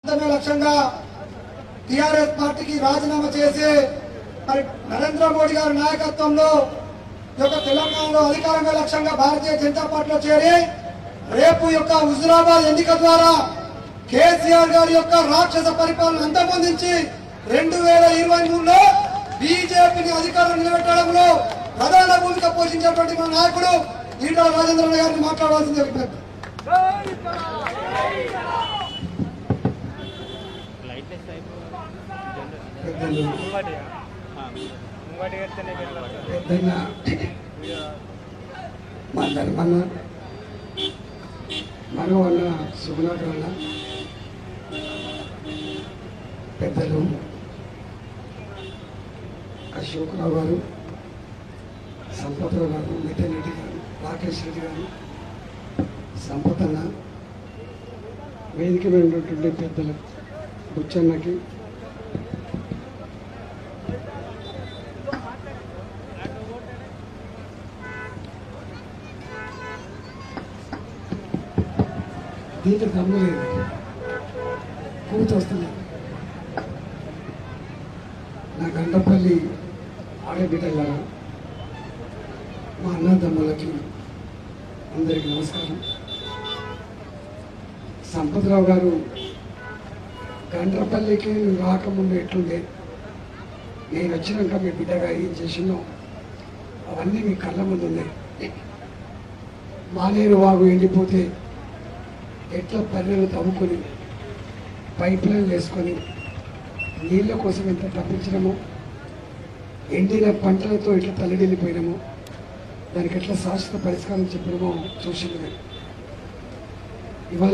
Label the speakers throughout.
Speaker 1: అంతమే లక్ష్యంగా టిఆర్ఎస్ పార్టీకి రాజీనామా చేసి మరి నరేంద్ర మోడీ గారి నాయకత్వంలో ఈ యొక్క తెలంగాణలో అధికారంగా లక్ష్యంగా భారతీయ జనతా పార్టీలో చేరి రేపు యొక్క హుజురాబాద్ ఎన్నిక ద్వారా కేసీఆర్ గారి యొక్క రాక్షస పరిపాలన అంతమొందించి రెండు వేల ఇరవై మూడులో బీజేపీని అధికారం నిలబెట్టడంలో ప్రధాన భూమిక పోషించేటువంటి మన నాయకుడు ఈటల రాజేంద్ర గారిని మాట్లాడవలసింది విజ్ఞప్తి
Speaker 2: లైట్లెస్ అయిపోయింది
Speaker 3: పెద్దలు
Speaker 2: ముంగటి ముంగటి ఎత్తనే
Speaker 3: పెద్దన్న మా ధర్మన్న మరో అన్న సుగుణాకర్ అన్న పెద్దలు అశోకరావు గారు సంపత్రావు గారు మిథన్ రెడ్డి గారు రాకేష్ రెడ్డి గారు సంపతన్న వేదిక మీద ఉన్నటువంటి పెద్దలు బుచ్చన్నకి దీంట్లో దమ్ము లేదు కూత వస్తుంది నా గంటపల్లి ఆడబిడ్డలారా మా అన్నదమ్ములకి అందరికీ నమస్కారం సంపత్రావు గారు గండ్రపల్లికి రాకముందు ఎట్లుండే నేను వచ్చినాక మీ బిడ్డగా ఏం చేసిందో అవన్నీ మీ కళ్ళ ముందు ఉన్నాయి మానేరు వాగు ఎండిపోతే ఎట్లా పల్లెలు తవ్వుకొని పైప్ లైన్ వేసుకొని నీళ్ళ కోసం ఎంత తప్పించినామో ఎండిన పంటలతో ఎట్లా తల్లిడిల్లిపోయినామో దానికి ఎట్లా శాశ్వత పరిష్కారం చెప్పినామో చూసింది మేము. ఇవాళ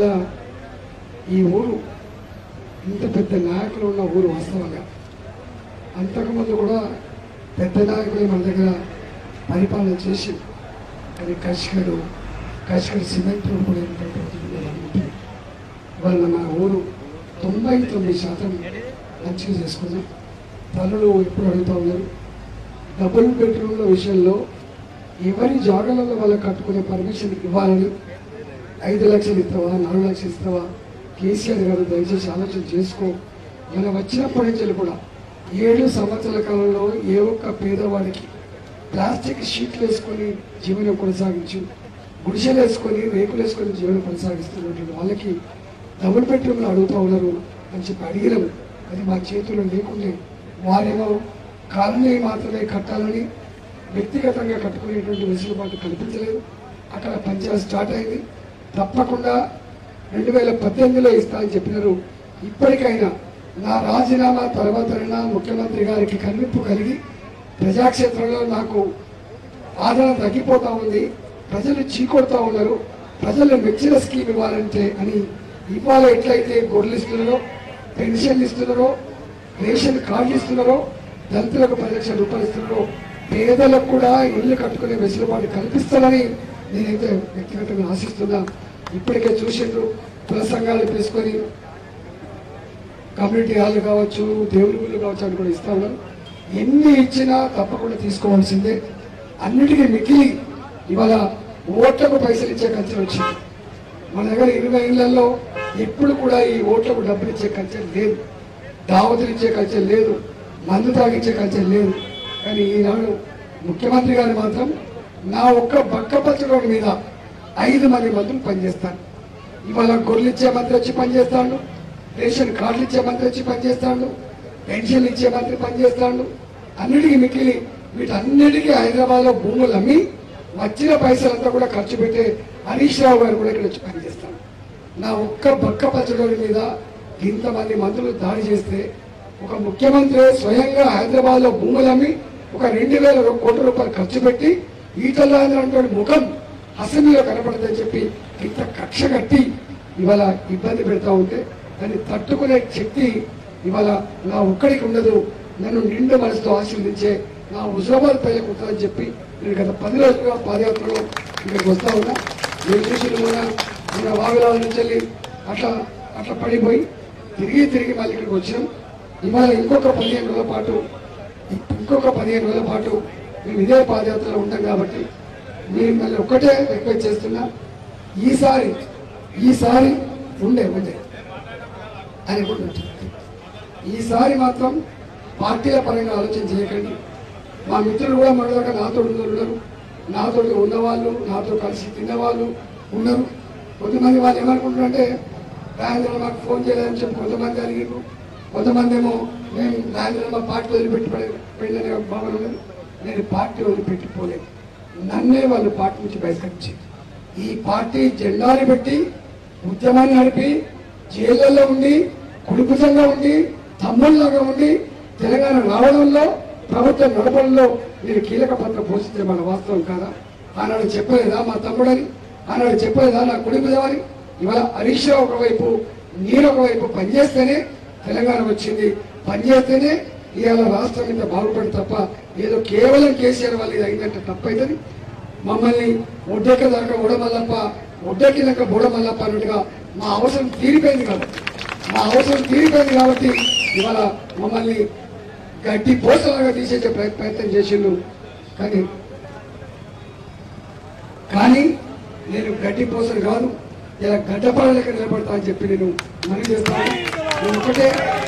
Speaker 3: ఈ ఊరు ఇంత పెద్ద నాయకులు ఉన్న ఊరు వాస్తవంగా అంతకుముందు కూడా పెద్ద నాయకులు మన దగ్గర పరిపాలన చేసి అది కష్కడు కష్కడు సిమెంట్ రోడ్ కూడా ఏంటంటే ఉంటుంది. ఇవాళ మన ఊరు తొంభై తొమ్మిది శాతం మంచిగా చేసుకున్నాం తల్లులు ఎప్పుడు అడుగుతా ఉన్నారు డబుల్ బెడ్రూమ్ల విషయంలో ఎవరి జాగాలలో వాళ్ళు కట్టుకునే పర్మిషన్ ఇవ్వాలని ఐదు లక్షలు ఇస్తావా నాలుగు లక్షలు ఇస్తావా కేసీఆర్ గారు దయచేసి ఆలోచన చేసుకో మనం వచ్చినప్పటి నుంచి కూడా ఏడు సంవత్సరాల కాలంలో ఏ ఒక్క పేదవాడికి ప్లాస్టిక్ షీట్లు వేసుకొని జీవనం కొనసాగించు గుడిసెలు వేసుకొని రేకులు వేసుకొని జీవనం కొనసాగిస్తున్నటువంటి వాళ్ళకి డబుల్ బెడ్రూమ్లు అడుగుతూ ఉన్నారు అని చెప్పి అడిగినాం అది మా చేతుల్లో లేకుండే వారేమో కాలనీ మాత్రమే కట్టాలని వ్యక్తిగతంగా కట్టుకునేటువంటి వెసులుబాటు కల్పించలేదు అక్కడ పంచాయతీ స్టార్ట్ అయింది తప్పకుండా రెండు వేల పద్దెనిమిదిలో ఇస్తా అని చెప్పినారు ఇప్పటికైనా నా రాజీనామా తర్వాతైనా ముఖ్యమంత్రి గారికి కనిపింపు కలిగి ప్రజాక్షేత్రంలో నాకు ఆదరణ తగ్గిపోతా ఉంది ప్రజలు చీకొడతా ఉన్నారు ప్రజలు మెచ్చిన స్కీమ్ ఇవ్వాలంటే అని ఇవాళ ఎట్లయితే గొర్రెలు ఇస్తున్నారో పెన్షన్లు ఇస్తున్నారో రేషన్ కార్డులు ఇస్తున్నారో దళితులకు పది లక్షల రూపాయలు ఇస్తున్నారో పేదలకు కూడా ఇల్లు కట్టుకునే వెసులుబాటు కల్పిస్తారని నేనైతే వ్యక్తిగతంగా ఆశిస్తున్నా ఇప్పటికే చూసిండ్రు కుల సంఘాలు తీసుకొని కమ్యూనిటీ హాల్ కావచ్చు దేవుని గుళ్ళు కావచ్చు అని కూడా ఇస్తా ఉన్నారు ఎన్ని ఇచ్చినా తప్పకుండా తీసుకోవాల్సిందే అన్నిటికీ మిగిలి ఇవాళ ఓట్లకు పైసలు ఇచ్చే కల్చర్ వచ్చింది మన దగ్గర ఇరవై ఇళ్లలో ఎప్పుడు కూడా ఈ ఓట్లకు డబ్బులు ఇచ్చే కల్చర్ లేదు దావతులు ఇచ్చే కల్చర్ లేదు మందు తాగించే కల్చర్ లేదు కానీ ఈనాడు ముఖ్యమంత్రి గారు మాత్రం నా ఒక్క బక్క పచ్చడి మీద ఐదు మంది మంత్రులు పనిచేస్తాను ఇవాళ గొర్రెలు ఇచ్చే మంత్రి వచ్చి పనిచేస్తాడు రేషన్ కార్డులు ఇచ్చే మంత్రి వచ్చి పనిచేస్తాడు పెన్షన్లు ఇచ్చే మంత్రి పనిచేస్తాడు అన్నిటికీ మిగిలి వీటన్నిటికీ హైదరాబాద్ లో భూములు అమ్మి వచ్చిన పైసలంతా కూడా ఖర్చు పెట్టే హరీష్ రావు గారు కూడా ఇక్కడ వచ్చి పనిచేస్తాడు నా ఒక్క బక్క పచ్చడి మీద ఇంతమంది మంత్రులు దాడి చేస్తే ఒక ముఖ్యమంత్రి స్వయంగా హైదరాబాద్ లో భూములు అమ్మి ఒక రెండు వేల కోట్ల రూపాయలు ఖర్చు పెట్టి ఈటల్లో అనేటువంటి ముఖం అసెంబ్లీలో కనపడదని చెప్పి ఇంత కక్ష కట్టి ఇవాళ ఇబ్బంది పెడతా ఉంటే దాన్ని తట్టుకునే శక్తి ఇవాళ నా ఒక్కడికి ఉండదు నన్ను నిండు మనసుతో ఆశీర్వదించే నా హుజరాబాద్ ప్రజలకు ఉంటుందని చెప్పి నేను గత పది రోజులుగా పాదయాత్రలో ఇక్కడికి వస్తా ఉన్నా నేను చూసిన మొన్న మన వాగులాల నుంచి వెళ్ళి అట్లా అట్లా పడిపోయి తిరిగి తిరిగి మళ్ళీ ఇక్కడికి వచ్చినాం ఇవాళ ఇంకొక పదిహేను రోజుల పాటు ఇంకొక పదిహేను రోజుల పాటు మేము ఇదే పాదయాత్రలో ఉంటాం కాబట్టి మీరు మళ్ళీ ఒక్కటే రిక్వెస్ట్ చేస్తున్నా ఈసారి ఈసారి ఉండే ఉండే అని కూడా ఉంటుంది ఈసారి మాత్రం పార్టీల పరంగా ఆలోచన చేయకండి మా మిత్రులు కూడా మొదలుగా నాతో ఉన్నారు నాతో ఉన్నవాళ్ళు నాతో కలిసి తిన్నవాళ్ళు ఉన్నారు కొంతమంది వాళ్ళు ఏమనుకుంటారంటే రాజేంద్ర మాకు ఫోన్ చేయలేదని చెప్పి కొంతమంది అడిగారు కొంతమంది ఏమో మేము రాజేంద్ర మా పార్టీ వదిలిపెట్టి పోయిందనే భావన ఉన్నది నేను పార్టీ వదిలిపెట్టిపోలేదు నన్నే వాళ్ళు పార్టీ నుంచి బహిష్కరించారు ఈ పార్టీ జెండాని పెట్టి ఉద్యమాన్ని నడిపి జైళ్ళల్లో ఉండి కుడుపుసంగా ఉండి తమ్ముళ్ళగా ఉండి తెలంగాణ రావడంలో ప్రభుత్వం నడపడంలో నేను కీలక పాత్ర పోషించే మన వాస్తవం కాదా ఆనాడు చెప్పలేదా మా తమ్ముడని ఆనాడు చెప్పలేదా నా కుటుంబమని ఇవాళ హరీష్ రావు ఒకవైపు నేను ఒకవైపు పనిచేస్తేనే తెలంగాణ వచ్చింది పనిచేస్తేనే ఇవాళ రాష్ట్రం ఇంత బాగుపడి తప్ప ఏదో కేవలం కేసీఆర్ వల్ల ఇది అయిందంటే తప్పైతుంది మమ్మల్ని ఒడ్డెక్క దాకా బుడమల్లప్ప ఒడ్డెక్కినాక బుడమల్లప్ప అన్నట్టుగా మా అవసరం తీరిపోయింది కాబట్టి మా అవసరం తీరిపోయింది కాబట్టి ఇవాళ మమ్మల్ని గడ్డి పోసలాగా తీసేసే ప్రయత్- ప్రయత్నం చేసిండు కానీ కానీ నేను గడ్డి పోసలు కాదు ఇలా గడ్డపడలేక నిలబడతా అని చెప్పి నేను మనవి చేస్తాను నేను ఒకటే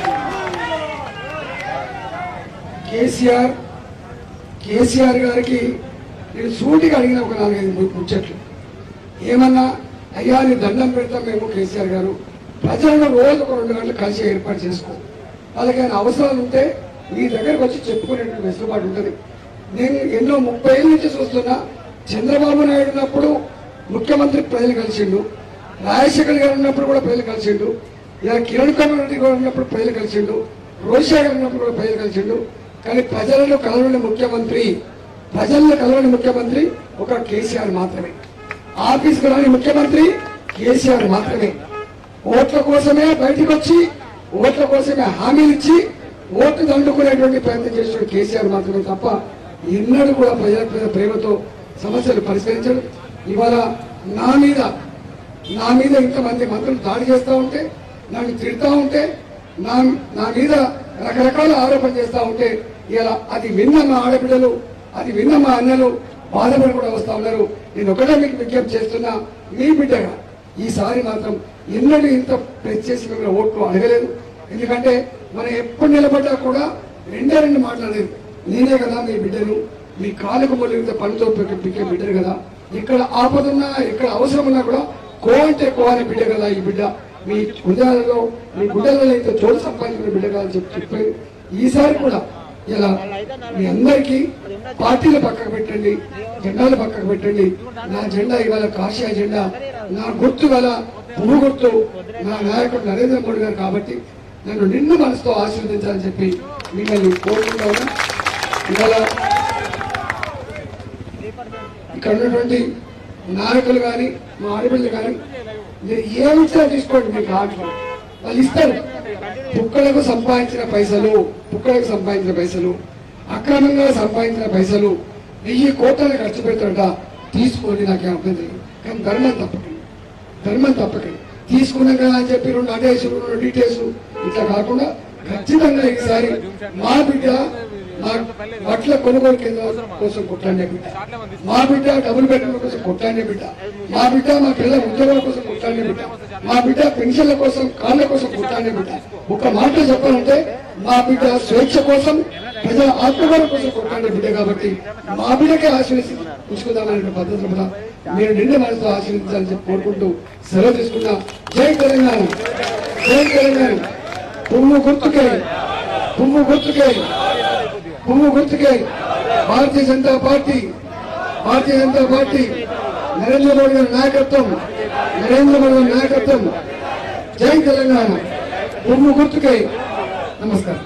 Speaker 3: కేసీఆర్ కేసీఆర్ గారికి నేను సూటిగా అడిగిన ఒక నాలుగైదు ము- ముచ్చట్లు ఏమన్నా అయ్యా నీ దండం పెడతాం మేము కేసీఆర్ గారు ప్రజలను రోజు ఒక రెండు గంటలు కలిసి ఏర్పాటు చేసుకో వాళ్ళకి ఏమైనా అవసరాలు ఉంటే మీ దగ్గరకు వచ్చి చెప్పుకునేటువంటి వెసులుబాటు ఉంటుంది నేను ఎన్నో ముప్పై ఏళ్ళ నుంచి చూస్తున్నా చంద్రబాబు నాయుడు ఉన్నప్పుడు ముఖ్యమంత్రి ప్రజలు కలిసిండు రాజశేఖర్ గారు ఉన్నప్పుడు కూడా ప్రజలు కలిసిండు ఇలా కిరణ్ కుమార్ రెడ్డి గారు ఉన్నప్పుడు ప్రజలు కలిసిండు రోహిత్ గారు ఉన్నప్పుడు కూడా ప్రజలు కలిసిండు కానీ ప్రజలను కలవని ముఖ్యమంత్రి ప్రజలను కలవని ముఖ్యమంత్రి ఒక కేసీఆర్ మాత్రమే ఆఫీస్ రాని ముఖ్యమంత్రి కేసీఆర్ మాత్రమే ఓట్ల కోసమే బయటకు వచ్చి ఓట్ల కోసమే హామీలు ఇచ్చి ఓట్లు దండుకునేటువంటి ప్రయత్నం చేసిన కేసీఆర్ మాత్రమే తప్ప ఎన్నడూ కూడా ప్రజల మీద ప్రేమతో సమస్యలు పరిష్కరించడు ఇవాళ నా మీద నా మీద ఇంతమంది మంత్రులు దాడి చేస్తూ ఉంటే నన్ను తిడతా ఉంటే నా నా మీద రకరకాల ఆరోపణ చేస్తూ ఉంటే ఇలా అది విన్న మా ఆడపిల్లలు అది విన్న మా అన్నలు బాధపడి కూడా వస్తా ఉన్నారు నేను ఒకటే మీకు విజ్ఞప్తి చేస్తున్నా మీ బిడ్డగా ఈసారి మాత్రం ఎన్నడూ ఇంత ప్రెస్ చేసి మిమ్మల్ని ఓట్లు అడగలేదు ఎందుకంటే మనం ఎప్పుడు నిలబడ్డా కూడా రెండే రెండు మాట్లాడలేదు నేనే కదా మీ బిడ్డను మీ కాలుకు మొదలు పనితో పిక్కే బిడ్డరు కదా ఇక్కడ ఆపదున్నా ఇక్కడ అవసరం ఉన్నా కూడా కో అంటే కో అనే బిడ్డ కదా ఈ బిడ్డ మీ హృదయాలలో మీ గుడ్డలలో ఇంత చోటు సంపాదించిన బిడ్డ కదా అని చెప్పి చెప్పి ఈసారి కూడా ఇలా మీ అందరికీ పార్టీలు పక్కకు పెట్టండి జెండాలు పక్కకు పెట్టండి నా జెండా ఇవాళ కాషాయ జెండా నా గుర్తు గల పువ్వు గుర్తు నా నాయకుడు నరేంద్ర మోడీ గారు కాబట్టి నన్ను నిన్ను మనసుతో ఆశీర్వదించాలని చెప్పి మిమ్మల్ని కోరుకుంటా ఉన్నా ఇవాళ ఇక్కడ ఉన్నటువంటి నాయకులు కానీ మా ఆడపిల్లలు కానీ మీరు ఏమిచ్చినా తీసుకోండి మీకు ఆటలు వాళ్ళు ఇస్తారు కుక్కలకు సంపాదించిన పైసలు కుక్కలకు సంపాదించిన పైసలు అక్రమంగా సంపాదించిన పైసలు వెయ్యి కోట్లను ఖర్చు పెడతాడ తీసుకోండి నాకేం అభ్యంతరం లేదు. కానీ ధర్మం తప్పకండి ధర్మం తప్పకండి తీసుకున్నాం కదా అని చెప్పి రెండు అటేసు రెండు డీటెయిల్స్ ఇట్లా కాకుండా ఖచ్చితంగా ఈసారి మా బిడ్డ మా బట్టల కొనుగోలు కేంద్రాల కోసం కొట్లాడే బిడ్డ మా బిడ్డ డబుల్ బెడ్రూమ్ కోసం కొట్లాడే బిడ్డ మా బిడ్డ మా పిల్లల ఉద్యోగాల కోసం కొట్లాడే బిడ్డ మా బిడ్డ పెన్షన్ల కోసం కాళ్ళ కోసం కొట్లాడే బిడ్డ ఒక మాట చెప్పాలంటే మా బిడ్డ స్వేచ్ఛ కోసం ప్రజల ఆత్మగౌరవం కోసం కొట్లాడే బిడ్డ కాబట్టి మా బిడ్డకే ఆశీర్వసి ఉంచుకుందామనే పద్ధతులు కూడా మీరు నిండు మనసుతో ఆశీర్వదించాలని చెప్పి కోరుకుంటూ సెలవు తీసుకున్నా జై తెలంగాణ జై తెలంగాణ పువ్వు గుర్తుకే పువ్వు గుర్తుకే పువ్వు గుర్తుకే భారతీయ జనతా పార్టీ భారతీయ జనతా పార్టీ నరేంద్ర మోడీ గారి నాయకత్వం నరేంద్ర మోడీ గారి నాయకత్వం జై తెలంగాణ పువ్వు గుర్తుకే నమస్కారం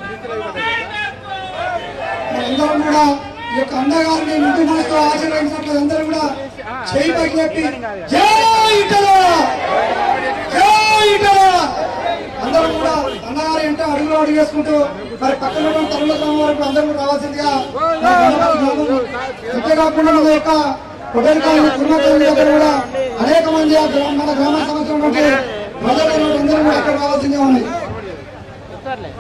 Speaker 1: మనందరం కూడా ఈ యొక్క అన్నగారిని ముందు మనసుతో ఆశీర్వదించినట్లు అందరూ కూడా చేయి పైకి చెప్పి జై తెలంగాణ! జై తెలంగాణ! అందరూ కూడా అన్నగారు అంటే అడుగులో అడుగు వేసుకుంటూ మరి పక్కన ఉన్న తరుణ గ్రామం వరకు అందరూ కూడా రావాల్సిందిగా నా గ్రామం- గ్రామం అంతేకాకుండా మన యొక్క కొడలికాయలు కుర్మకాయలు దగ్గర కూడా అనేక మంది ఆ గ్రామ మన గ్రామ సమస్య ఉన్నటువంటి ప్రజలు అందరూ కూడా అక్కడ రావాల్సిందిగా ఉన్నాయి
Speaker 2: చెప్తారులే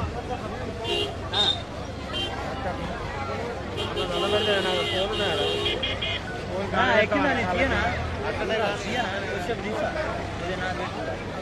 Speaker 2: ఎక్కిందా నేను తీయనా తీయనా తీసా ఇది నా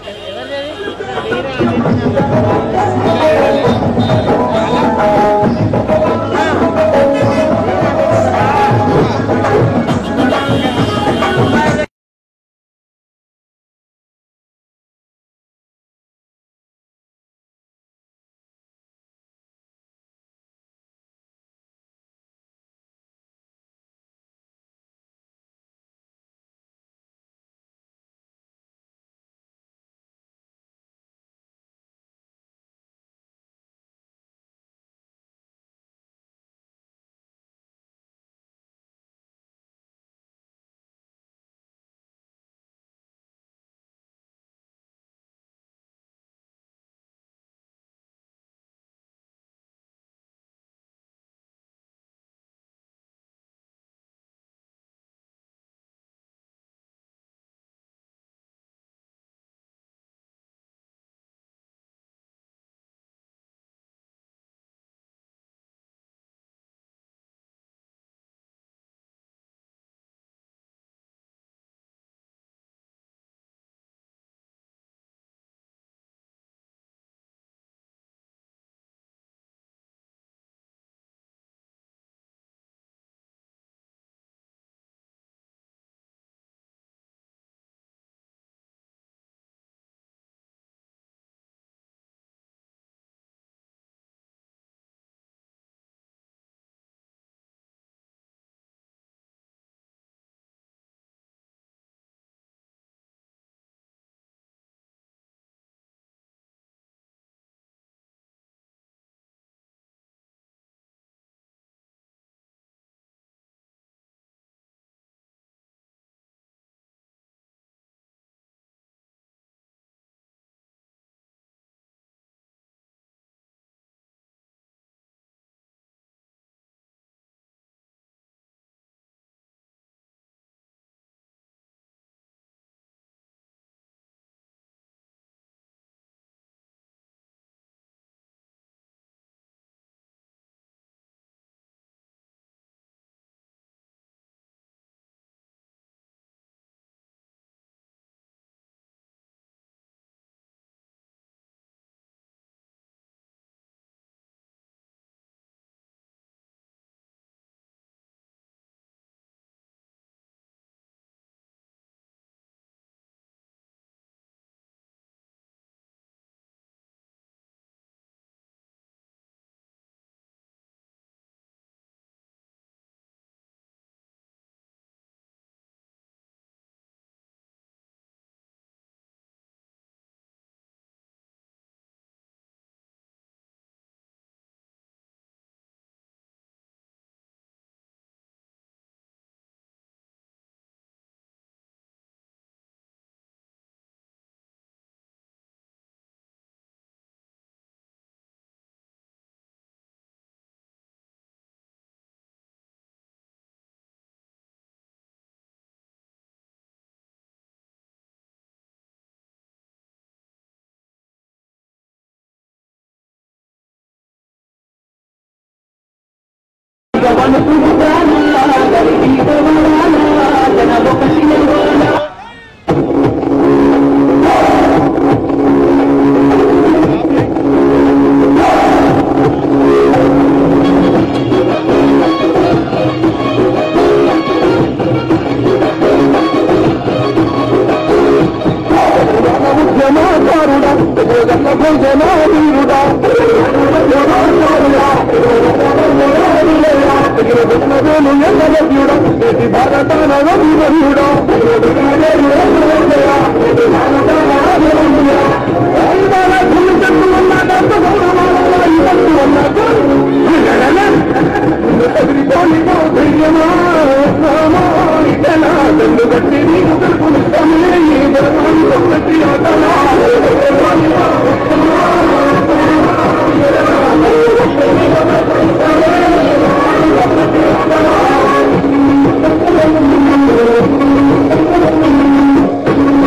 Speaker 4: ¡Vamos!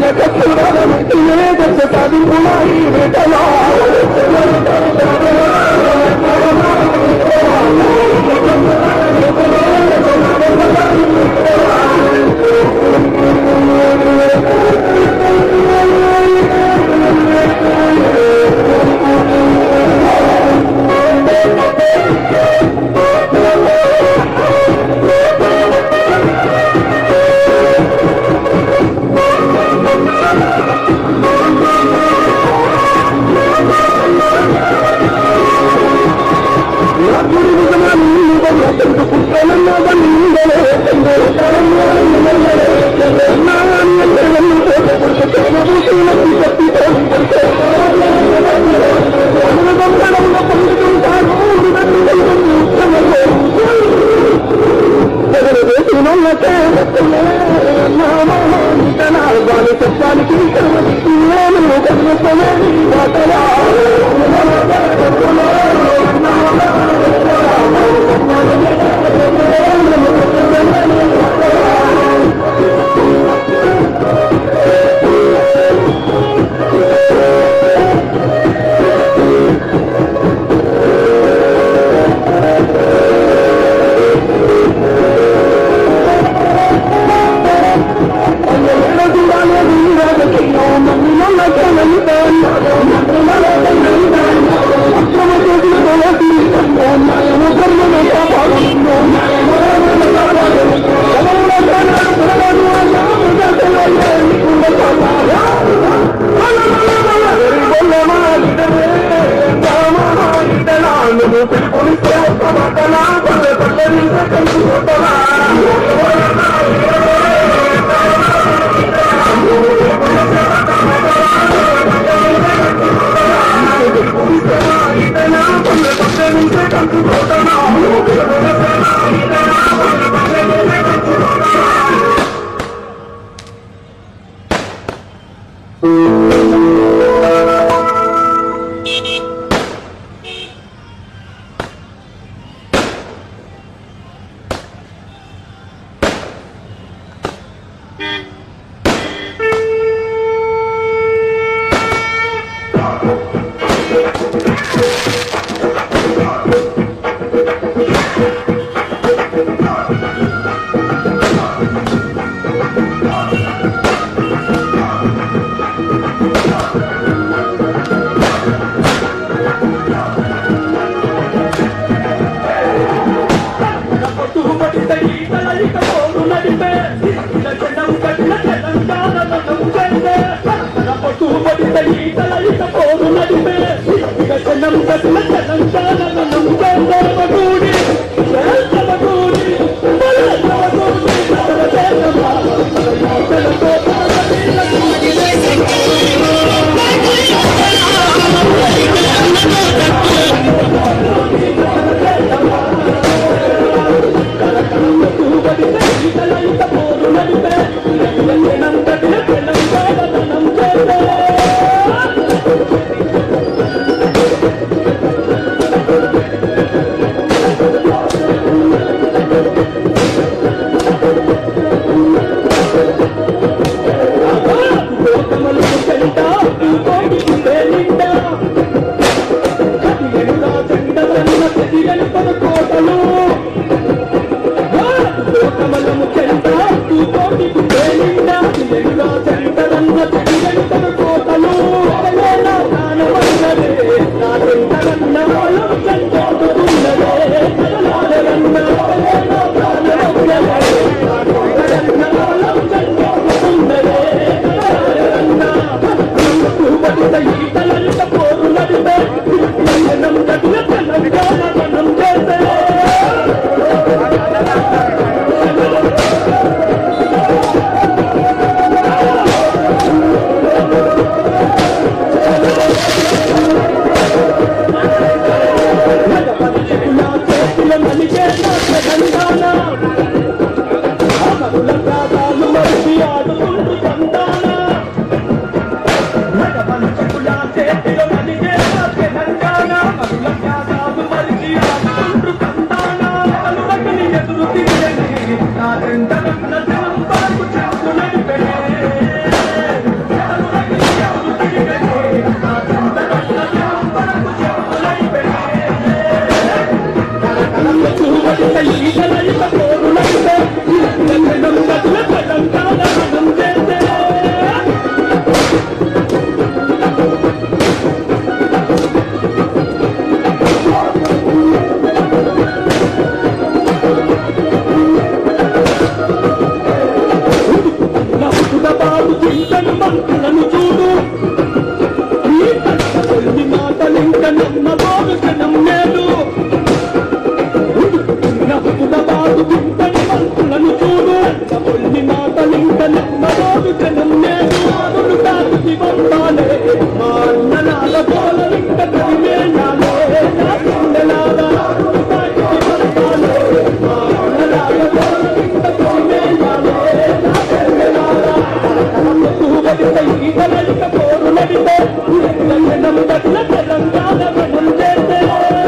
Speaker 4: Thank వింటని మంతులను చూడు ఈ కట్టని మాటలింక నమ్మబోదు జనం నేడు నవ్వులబాదు వింటని మంతులను చూడు కొన్ని మాటలింక నమ్మబోదు జనం నేడు ఆదులు దాటి వందాలే మా అన్నలాల పోలలింక కరిమేయాలే నా గుండెలాల ఆదులు దాటి వందాలే మా అన్నలాల పోలలింక కరిమేయాలే నా గుండెలాల పూవడితే ఈగలలిక పోరు నడితే జనం దట్ల తెలంగాణ మనం చేసే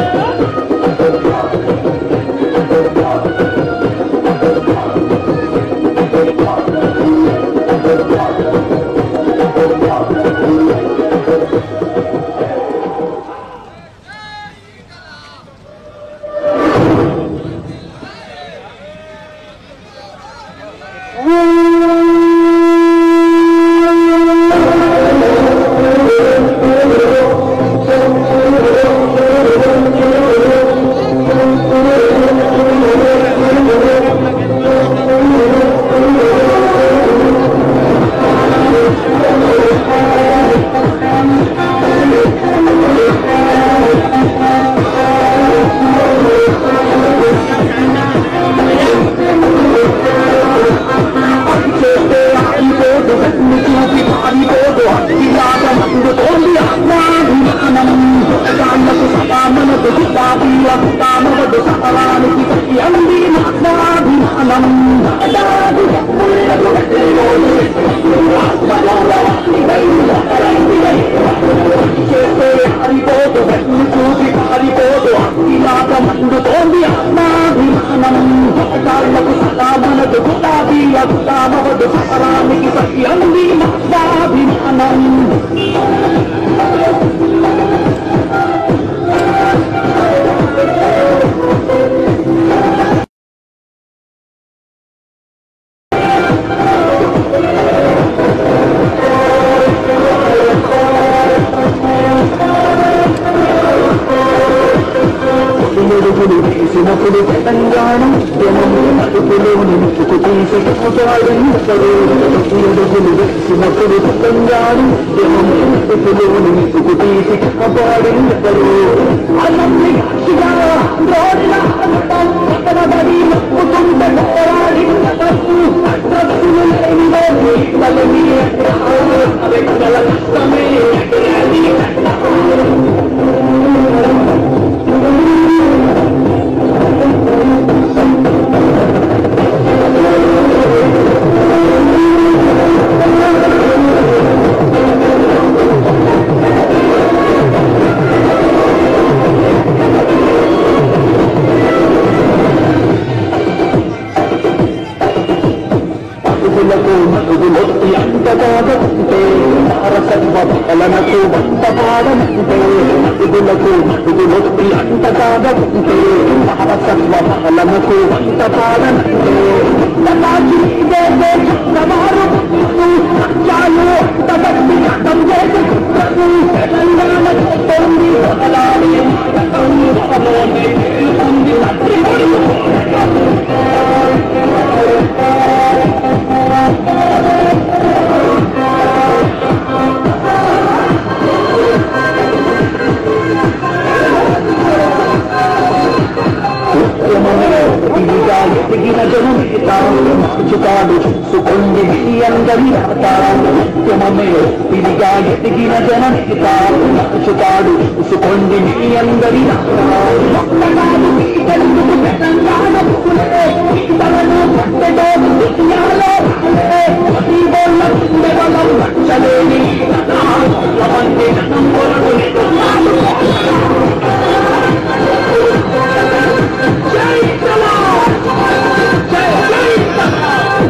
Speaker 4: మండుతోంది ఆత్మాభిమానం కాళ్ళకు సదామనదు గులాబీల గులామవదు సహరానికి సత్యంది ఆత్మాభిమానం ఎడుగులు వేసినప్పుడు తెలంగాణ అడుగులో నిలుచుకు తీసి పోతాడెందరు ఎడుగులు వేసినప్పుడు తెలంగాణ అడుగులో నిలుచుకు తీసి పోతాడెందరు అన్నీ సాక్షిగా రోడ్ల అంతం పక్కనబడి నవ్వుతుంటే పోరాడి తప్పు అడ్రస్సులు లేనిదో తలని వెక్కల కష్టమే అది అడుగులకు మడుగులొత్తి అంతగాదంటే వారసత్వ పాలనకు వంట పాడనంటే అడుగులకు మడుగులొత్తి అంతగాదంటే వారసత్వ పాలనకు వంట పాడనంటే తలాచి వేసే సవారు సత్యాలు తగట్టి అర్థం చేసే కుట్రకు తెలంగాణ చెప్తోంది బదలాలి మాటకం బలోనే ఉంది అట్టి ఇదిగా ఎదిగిన జనమేత మార్చుతాడు చూసుకోండి మీ అందరి రాత ఉద్యమమే ఇదిగా ఎదిగిన జనమేత మార్చుతాడు చూసుకోండి మీ అందరి రాత ఒక్కగాను మీ తెలుగు తెలంగాణ పుట్టులే ఇతరులు పట్టెదో విషయాలో ప్రతి బోళ్ళ బలం నచ్చలేని మంది నంబరు జై సలాం జై జై సలాం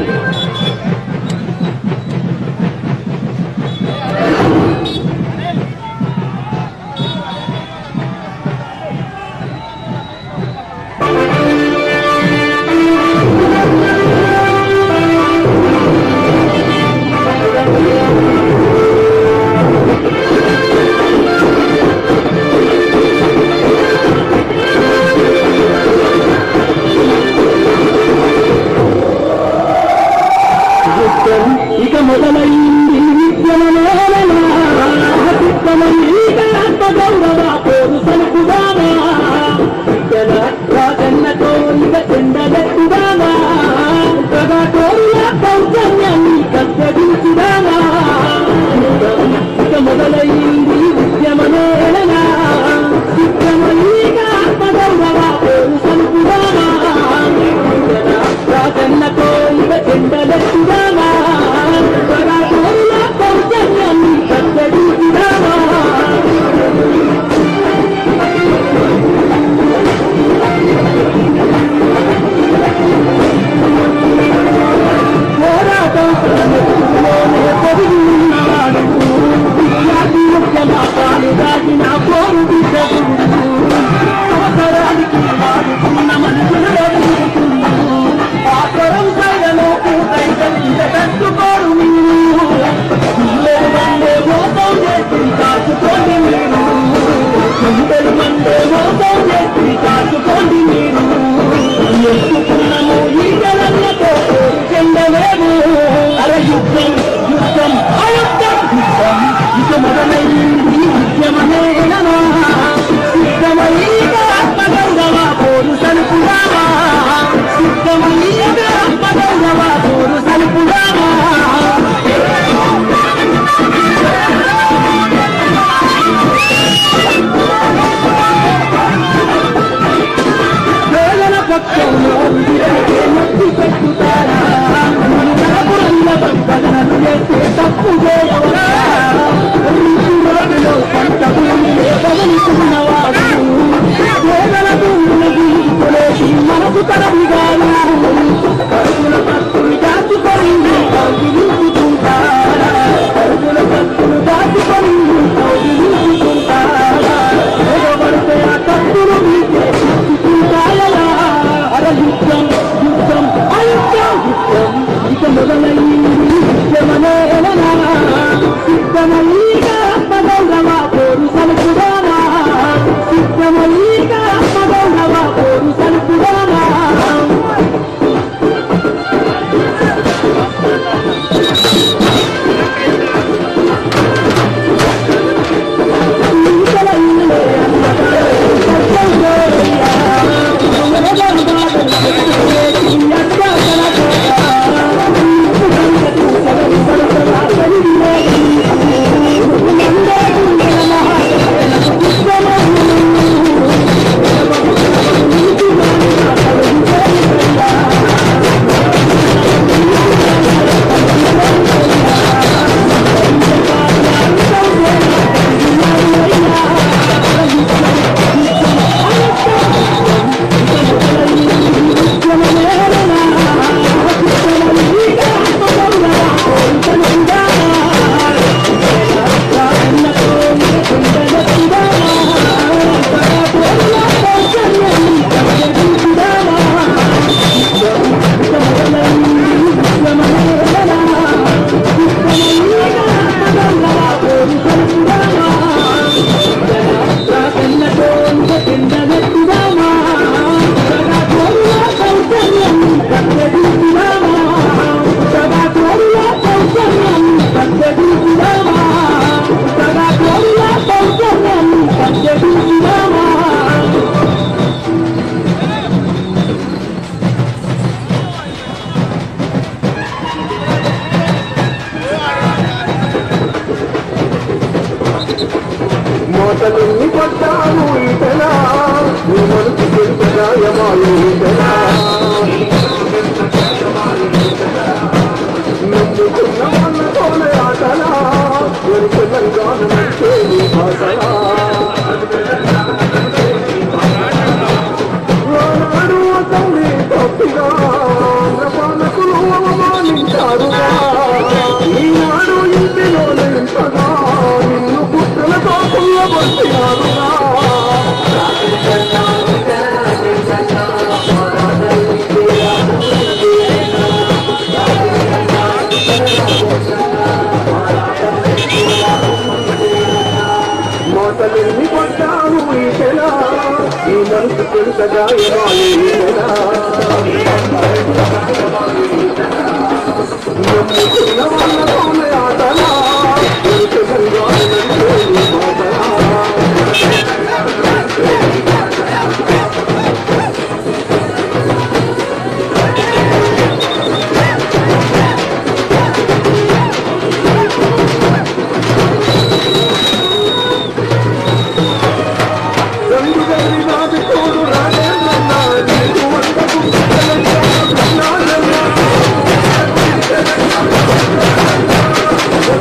Speaker 4: బాగు చేయవరా రీతి రోజులో పంట భూమి కదలుతున్నవాడు వేదన భూములు తీసుకునేసి మనకు తరలిగాను కరువుల భక్తులు దాచుకొని కౌగిలించుకుంటారా కరువుల భక్తులు దాచుకొని కౌగిలించుకుంటారా ఎగబడితే ఆ కత్తులు మీకే తీసుకుంటాయలా అర యుద్ధం యుద్ధం అయుద్ధం యుద్ధం ఇక మొదలైంది యుద్ధమనేనా సిద్ధమయ్యిక ఆత్మగౌరవ పోరు సలుపుదానా సిద్ధమయ్యిక ఆత్మగౌరవ పోరు సలుపుదానా
Speaker 5: మోతలున్ని పట్టాను ఈతనా నీ మనసు తెలుపదాయమాలు ఈతనా నమ్ముకున్న మనతోనే ఆటనా ఎవరి తెలంగాణ అంటే నీ భాషనా ఆనాడు అతన్ని తప్పినా పాలకులు అవమానించారుగా ఈనాడు ఇంటిలో నింపగా నిన్ను పుట్టలతో పుల్లబట్టినారుగా మోతలిన్ని పడ్డాను ఈ తెల ఈ మనసు తెలుసగా ఏమాలి ఈ తెల నమ్ముకున్న వాళ్ళతోనే ఆటలా తెలుసు గంగానంటే నీ మాటలా రంగు గల్లి నాది తోడు రాలేదన్నా నీకు వంటకు తెలంగాణ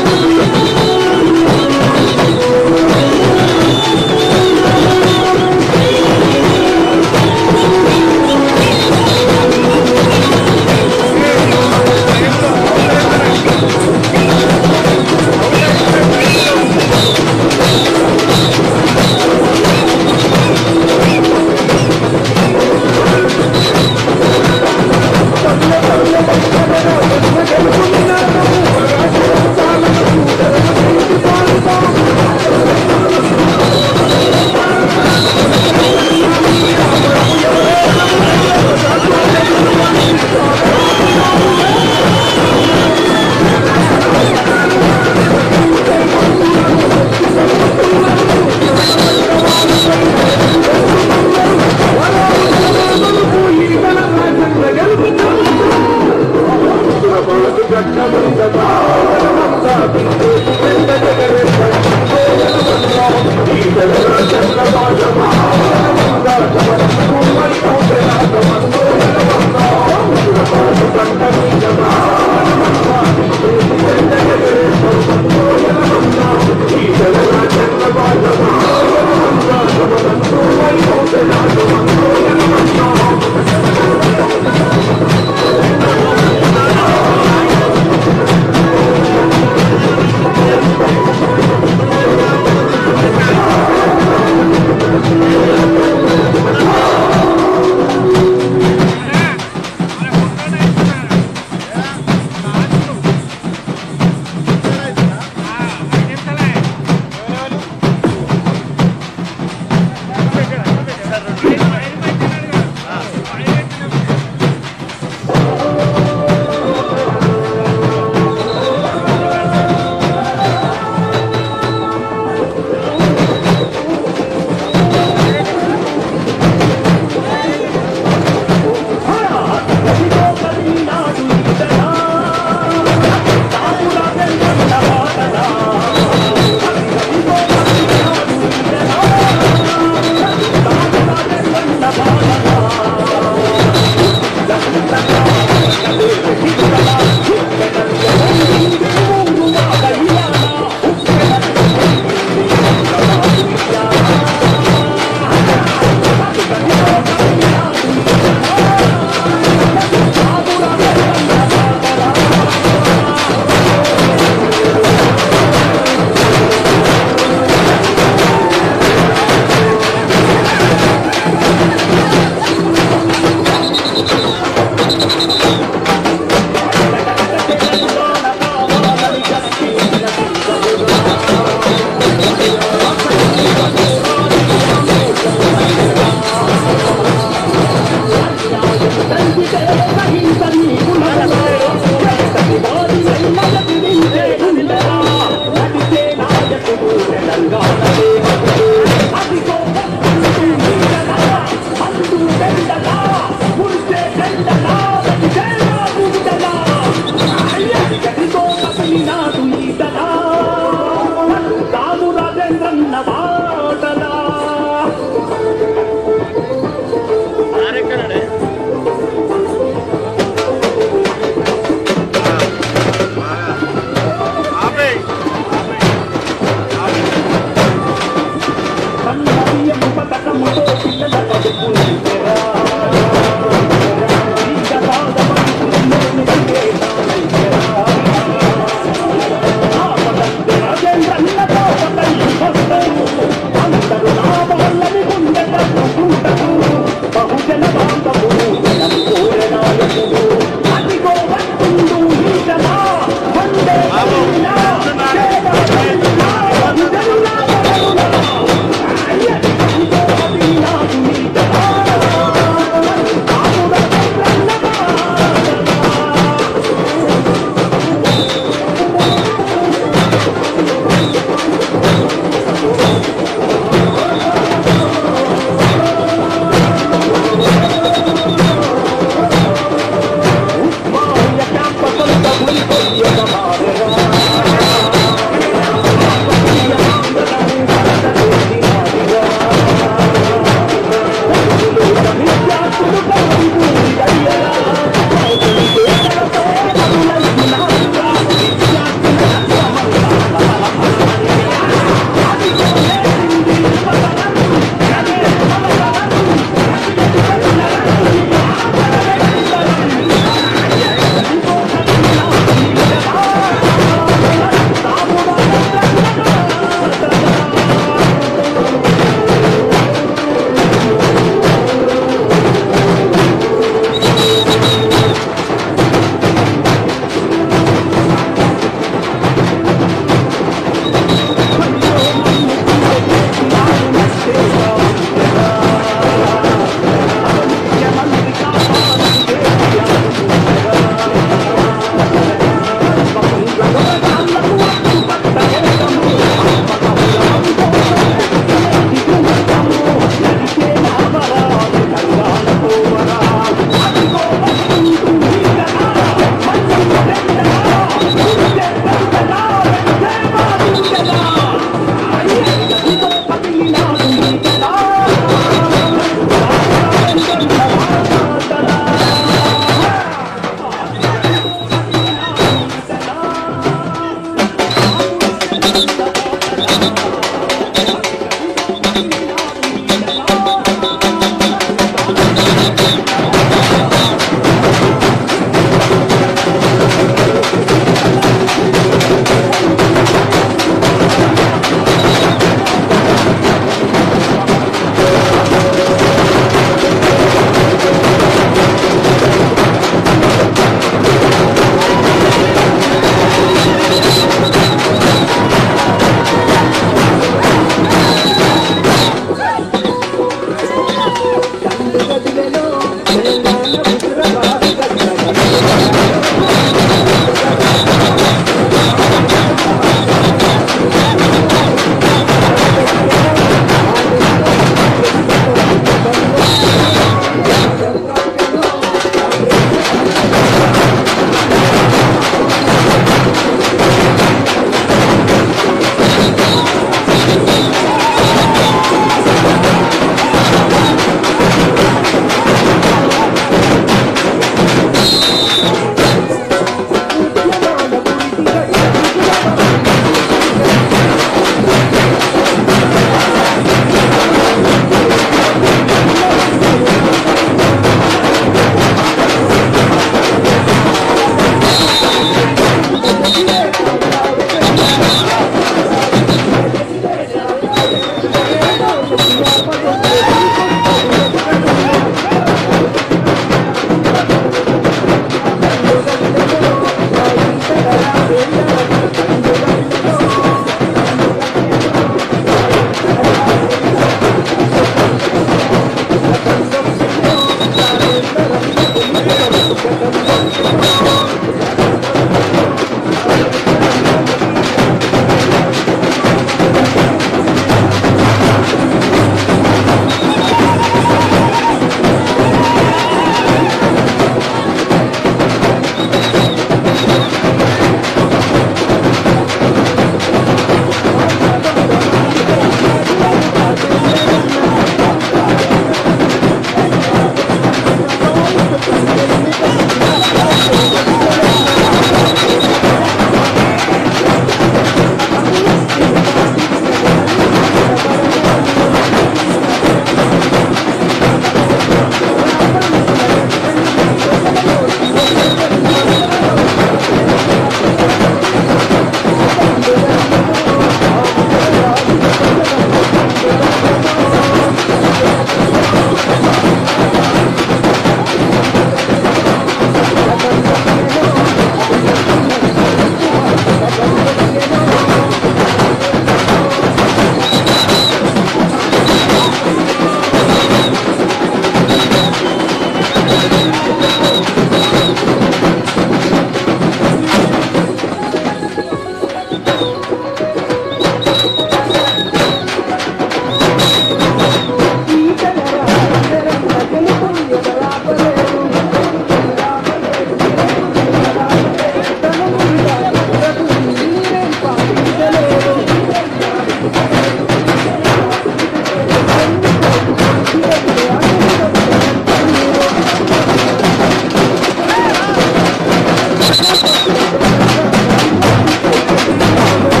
Speaker 4: Thank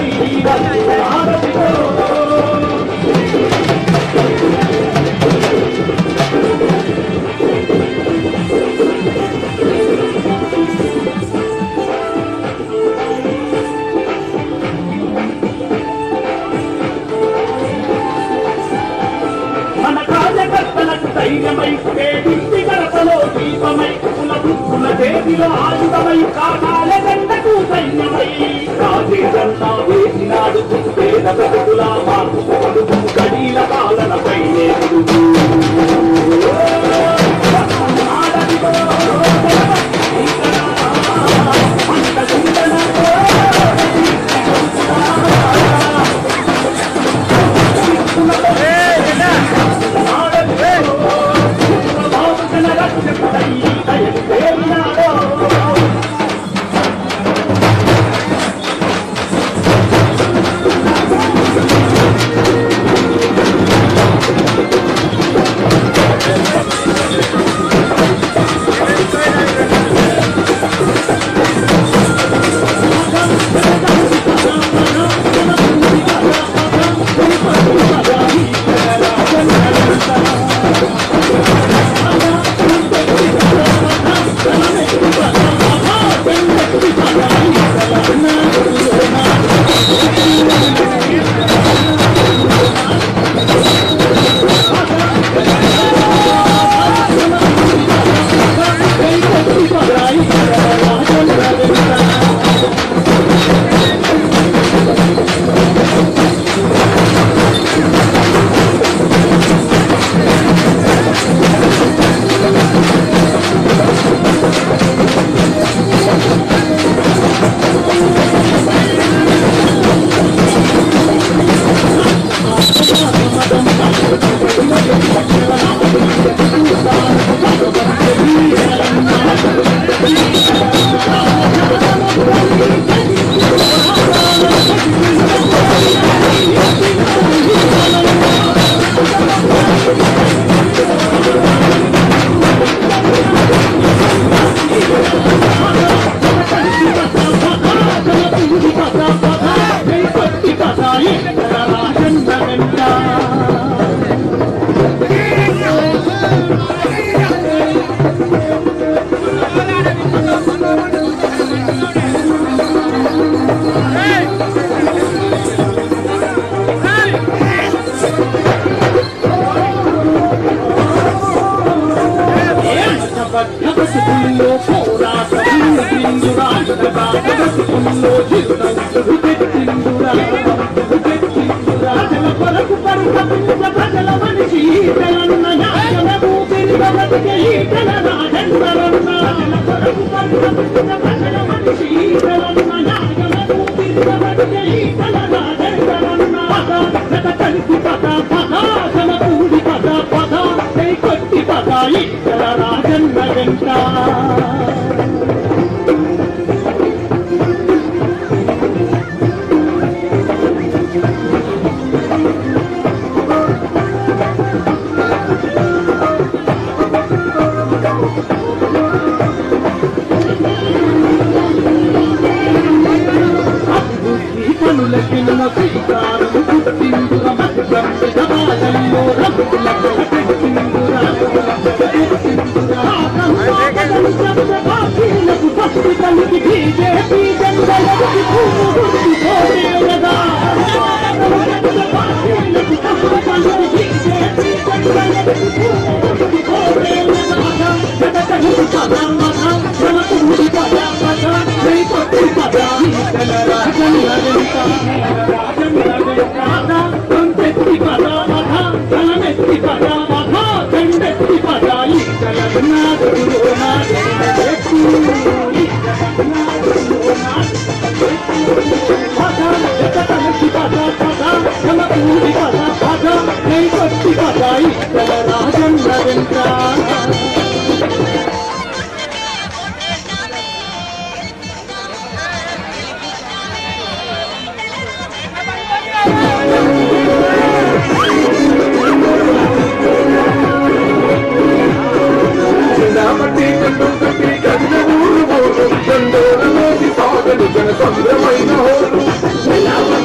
Speaker 5: సంబరమై ఆరతితో మన కార్యకర్తలకు ధైర్యమై వేదించి గడపలో దీపమై కుల బుద్ధుల దేవిలో ఆయుధమై కాకాల గంటకు సైన్యమై రాజేశన్న వేసినాడు పేద బ్రతుకుల మార్పు పలుకు గడీల పాలనపై నేరుగు రాజన్న వెంట అభివృద్ధి పనులకిన్న శ్రీకారం చుట్టిందుర మధ్య సమాజంలో రంగులకు పెట్టిందురా బాకీలకు పట్టు కలిగి బీజేపీ జెండలకు భూము గుర్తు కోరేయగా బాకీలకు పట్టు కలిగి బీజేపీ జెండలకు భూము గుర్తు కోరేయగా జగతకు పదం మధ జనకు ముడి పద పద శ్రీ పట్టు పద ఈతల రాజన్న వెంట రాజన్న వెంట కొంచెత్తి పద మధ జనమెత్తి పద మధ చెండెత్తి పద ఈతల నాదులో నాదెత్తి ఈతల నాదులో పద జగతకు పద పద జనకు ముడి పద పద శ్రీ పట్టు పద ఈతల రాజన్న వెంట
Speaker 6: చిన్నపట్టి కట్టు కట్టి కన్న ఊరు పోరు దండోరలోకి సాగలు జన సంద్రమైన హోరు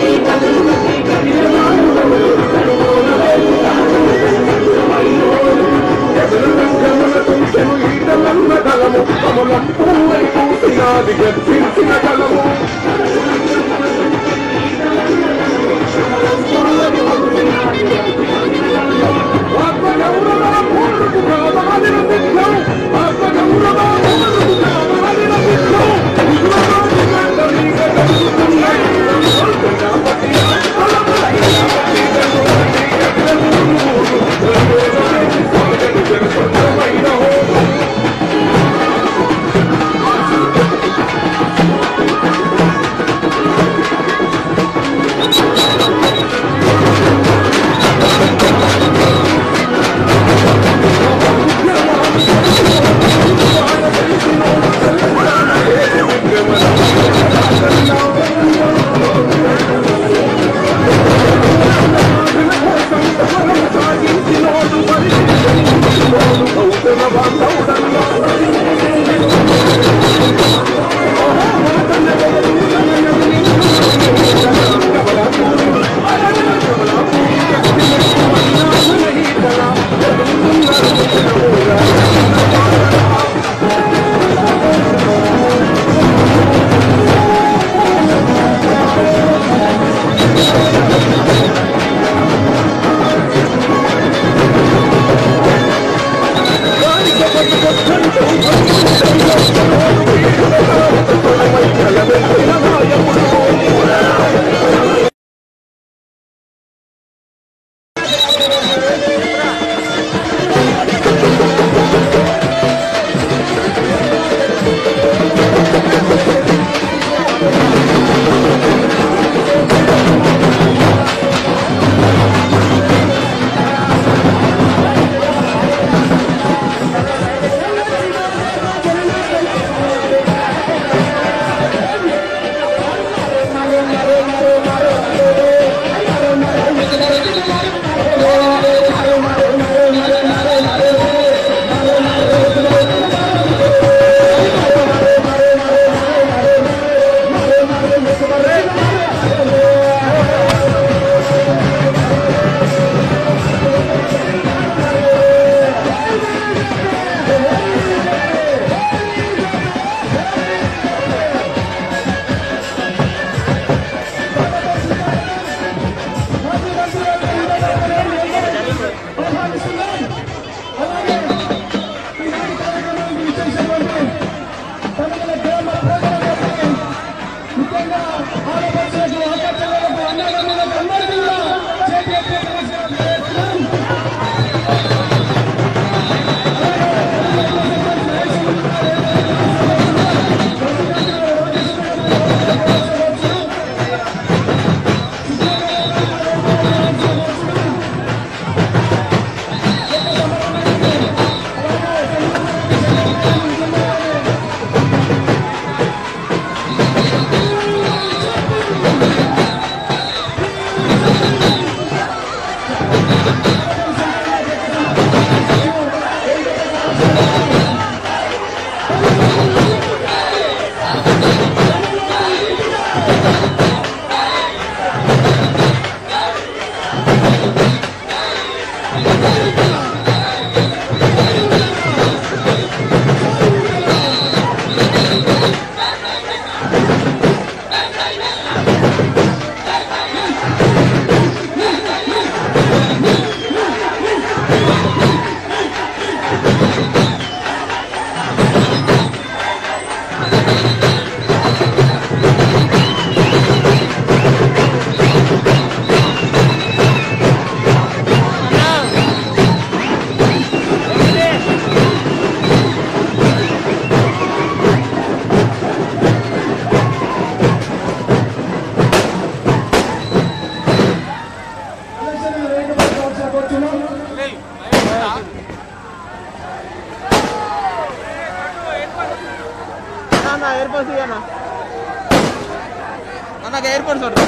Speaker 2: ముందరు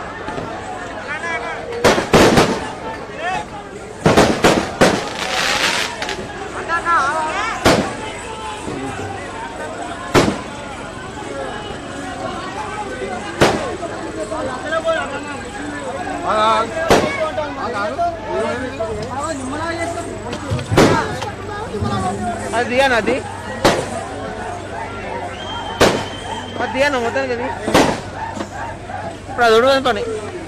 Speaker 2: అది దిగాను అది అది దిగాను మొత్తం కదా ఇప్పుడు అది ఉడవని పని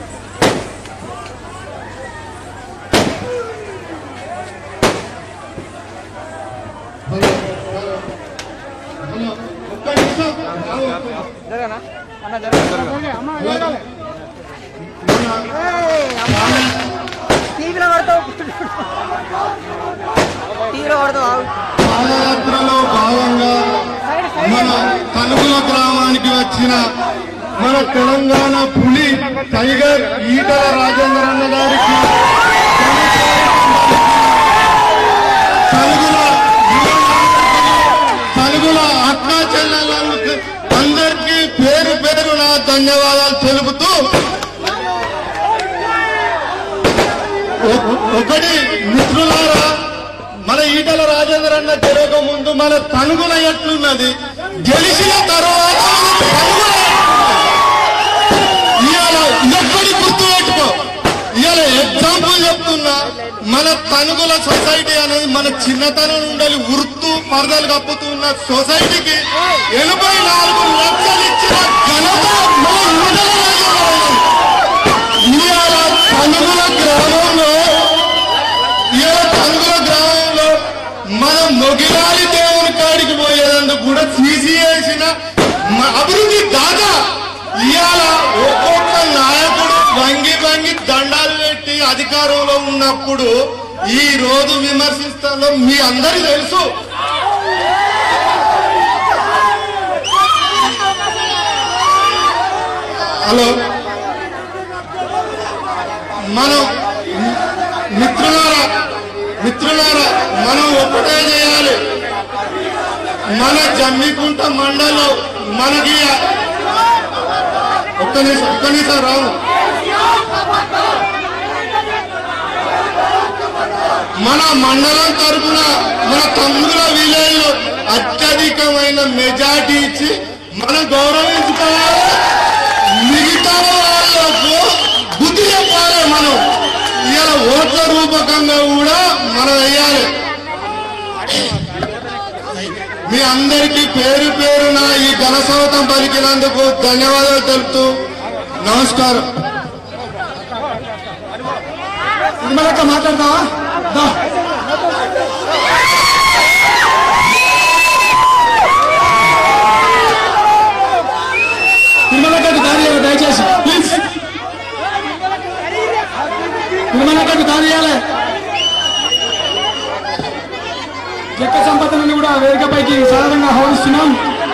Speaker 2: జరగనా అన్న జరగ టీవీలో పడతావు టీవీలో పడతావు ఆగు.
Speaker 7: పాదయాత్రలో భాగంగా మన తనుగుల గ్రామానికి వచ్చిన మన తెలంగాణ పులి టైగర్ ఈటల రాజేంద్ర అన్న గారికి తనుగుల తనుగుల అక్క చెల్లెళ్ళకు అందరికీ పేరు పేరు నా ధన్యవాదాలు తెలుపుతూ ఒ- ఒకటి మిత్రులారా మన ఈటల రాజేంద్ర అన్న తిరగక ముందు మన తనుగుల ఎట్లున్నది గెలిచిన తర్వాత మన తనుగుల ఇవాళ ఇదొక్కడి గుర్తు పెట్టుకో ఇవాళ ఎగ్జాంపుల్ చెప్తున్నా మన తనుగుల సొసైటీ అనేది మన చిన్నతనం నుండి ఉర్తు పరదలు కప్పుతున్న సొసైటీకి ఎనభై నాలుగు లక్షలు ఇచ్చిన ఘనత మన ఈటల రాజేంద్ర అన్నది. ఇవాళ తనుగుల గ్రామంలో ఇవాళ తనుగుల గ్రామంలో మన మొగిలాలి దేవుని కాడికి పోయేందుకు కూడా సీసీ వేసిన మ- అభివృద్ధి దాత ఇవాళ ఒక్కొక్క నాయకుడు వంగి వంగి దండాలు పెట్టి అధికారంలో ఉన్నప్పుడు ఈ రోజు విమర్శిస్తాలో మీ అందరికీ తెలుసు హలో మనం మిత్రులారా మిత్రులారా మనం ఒక్కటే చేయాలి మన జమ్మికుంట మండలం మనకి ఒక్క నిమిషం ఒక్క నిమిషం రావు మన మండలం తరపున మన తమ్ముల విలేజ్ లో అత్యధికమైన మెజార్టీ ఇచ్చి మనం గౌరవించుకోవాలి మిగతా వాళ్ళకు బుద్ధి చెప్పాలి మనం ఇలా ఓట్ల రూపకంగా కూడా మనం వేయాలి మీ అందరికీ పేరు పేరున ఈ ఘనసవతం పలికినందుకు ధన్యవాదాలు తెలుపుతూ నమస్కారం
Speaker 1: నిర్మలక్క మాట్లాడతావా దా. నిర్మలక్కకు దారి ఇవ్వండి దయచేసి ప్లీజ్ నిర్మలక్కకు దారి ఇవ్వాలి చెక్క సంపదలను కూడా వేదికపైకి సాధారణంగా ఆహ్వానిస్తున్నాం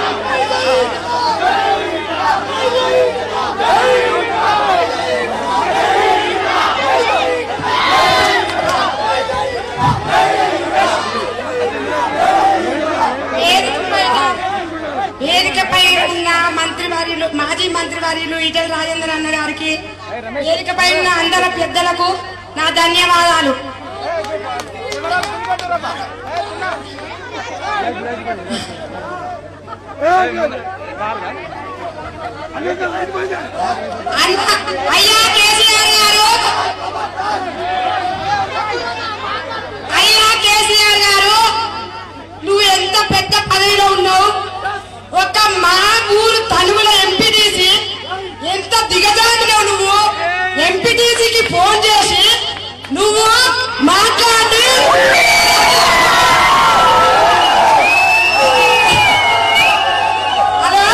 Speaker 8: వేదికపై ఉన్న మంత్రివర్యులు మాజీ మంత్రివర్యులు ఈటెల రాజేంద్ర అన్న గారికి వేదికపై ఉన్న అందరి పెద్దలకు నా ధన్యవాదాలు అన్న అయ్యా కేసీఆర్ గారు అయ్యా కేసీఆర్ గారు నువ్వు ఎంత పెద్ద పదవిలో ఉన్నావు ఒక మా ఊరు తనువుల ఎంపీటీసీ ఎంత దిగజారినావు నువ్వు ఎంపీటీసీకి ఫోన్ చేసి నువ్వు మాట్లాడి హలో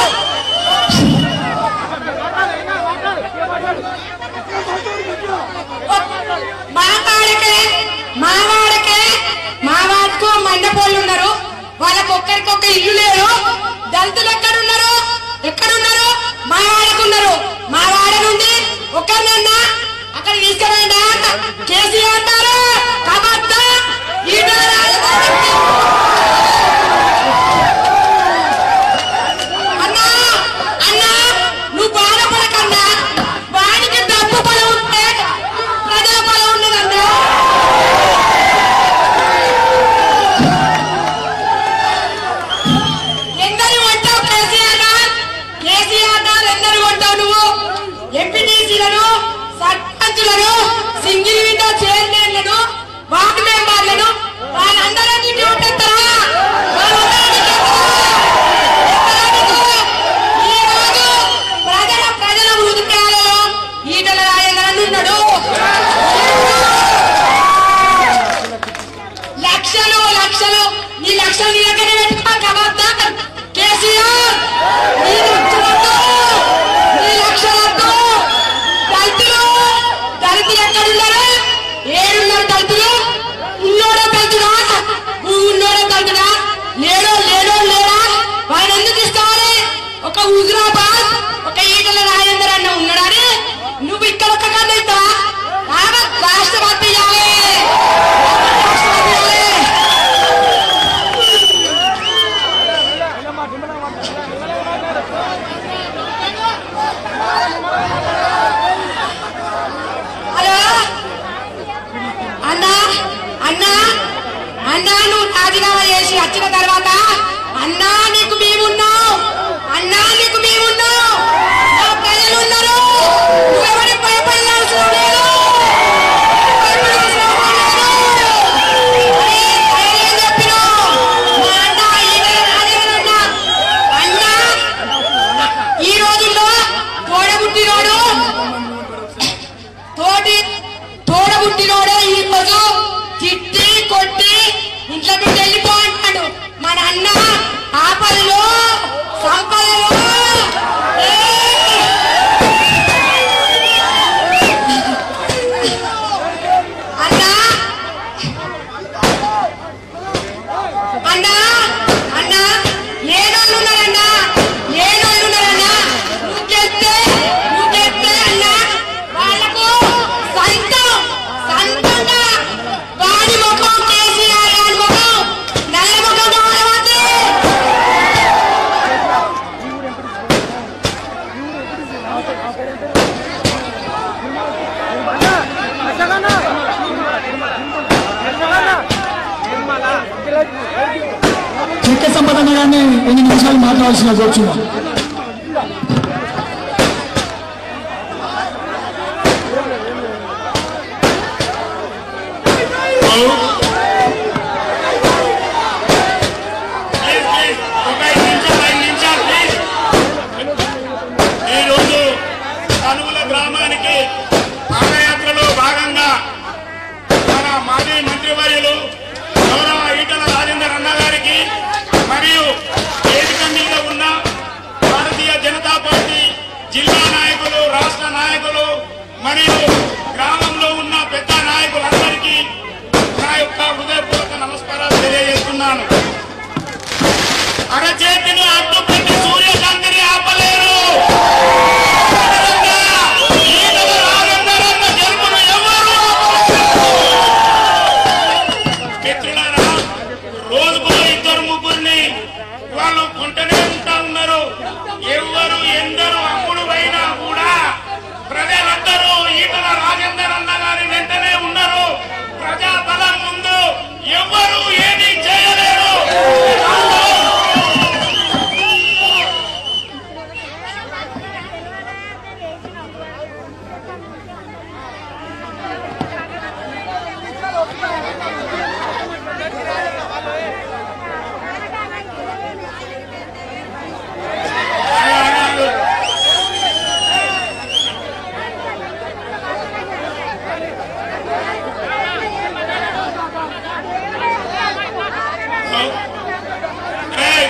Speaker 8: మావాడికే మావాడికే మావాడికు మండపోళ్ళు ఉన్నారు వాళ్ళకి ఒక్కరికొక్క ఇల్లు లేదు దళితులు ఎక్కడున్నారు ఎక్కడున్నారు మావాడికి ఉన్నారు మావాడ నుండి ఒక్కరినన్నా అక్కడ తీసుకురండి కేసీఆర్ అంటారు కబద్ద ఈటల రాజేంద్ర అన్నా అన్నా నువ్వు బాధపడకన్నా ఎంపీపీలను సర్పంచులను సింగిల్ విండో చైర్మన్లను వార్డు మెంబర్లను వాళ్ళందరినీ డ్యూటీ ఎత్తారా? వాళ్ళందరినీ డ్యూటీ ఎత్తారా? ఈ రోజు ప్రజల ప్రజల హృదయాలలో ఈటల రాజేంద్రన్ ఉన్నాడు లక్షలు లక్షలు నీ లక్షలు నీ దగ్గర పెట్టుకో కబద్దార్ కేసీఆర్ నీ లక్షలతో నీ లక్షలతో దళితులు దళితులు ఎక్కడున్నారు ఏడున్నారు దళితులు ఉన్నోడే దళితుడా ఉన్నోడే దళితుడా లేడో లేడో లేడా వాడు ఎందుకు ఇస్తావని ఒక హుజురాబాద్ ఒక ఈటల రాజేందర్ అన్న ఉన్నాడని నువ్వు ఇక్కడ ఒక కన్నా ఇస్తావా రాష్ట్రపతి ఇవ్వాలి రాష్ట్రపతి ఇవ్వాలి హలో అన్నా అన్నా అన్నా నువ్వు రాజీనామా చేసి వచ్చిన తర్వాత అన్నా నీకు మేమున్నావు అన్నా నీకు మేమున్నావు నా ప్రజలు ఉన్నారు నువ్వెవరి భయపడాల్సిన లేదు భయపడాల్సిన అవసరం లేదు. అరే, ధైర్యం చెప్పినావు. మా అన్న ఈటల రాజేంద్ర అన్న. అన్నా ఈ రోజుల్లో తోడబుట్టినోడు తోటి తోడబుట్టినోడే ఈ రోజు తిట్టి కొట్టి ఇంట్లో నుండి వెళ్ళిపో అంటాడు మన అన్న ఆపదలో సంపదలో ఏయ్! అన్నా అన్నా అన్నా లేనోళ్ళు ఉన్నారన్నా లేనోళ్ళు ఉన్నారన్నా నువ్వు చెప్తే నువ్వు చెప్తే అన్నా వాళ్ళకు సంతం సంతంగా వాడి ముఖం కేసీఆర్ గారి ముఖం నల్ల ముఖం కావాలి
Speaker 5: చిక్క సంపదన గారిని ఎన్ని నిమిషాలు మాట్లాడాల్సిన కూర్చున్నాం
Speaker 9: ప్లీజ్ ప్లీజ్ ఒక ఐదు నిమిషాలు ఐదు నిమిషాలు ప్లీజ్ ఈరోజు కనుగుల గ్రామానికి పాదయాత్రలో భాగంగా మన మాజీ మంత్రివర్యులు గౌరవ ఈటల రాజేందర్ అన్న గారికి మరియు వేదిక మీద ఉన్న భారతీయ జనతా పార్టీ జిల్లా నాయకులు రాష్ట్ర నాయకులు మరియు గ్రామంలో ఉన్న పెద్ద నాయకులందరికీ నా యొక్క హృదయపూర్వక నమస్కారాలు తెలియజేస్తున్నాను అరచేతిని అడ్డుపెట్టి సూర్యకాంతిని ఆపలేరు ఈటల రాజేందరన్న గెలుపును ఎవరు ఆపలేరు. మిత్రులారా రోజుకు ఇద్దరు ముగ్గురిని వాళ్ళు కొంటనే ఉంటా ఉన్నారు ఎవరు ఎందరు అమ్ముడు అయినా కూడా ప్రజలందరూ ఈటల రాజేందర్ అన్న గారి వెంటనే ఉన్నారు ప్రజా బలం ముందు ఎవరు ఏమీ చేయలేరు ఏయ్!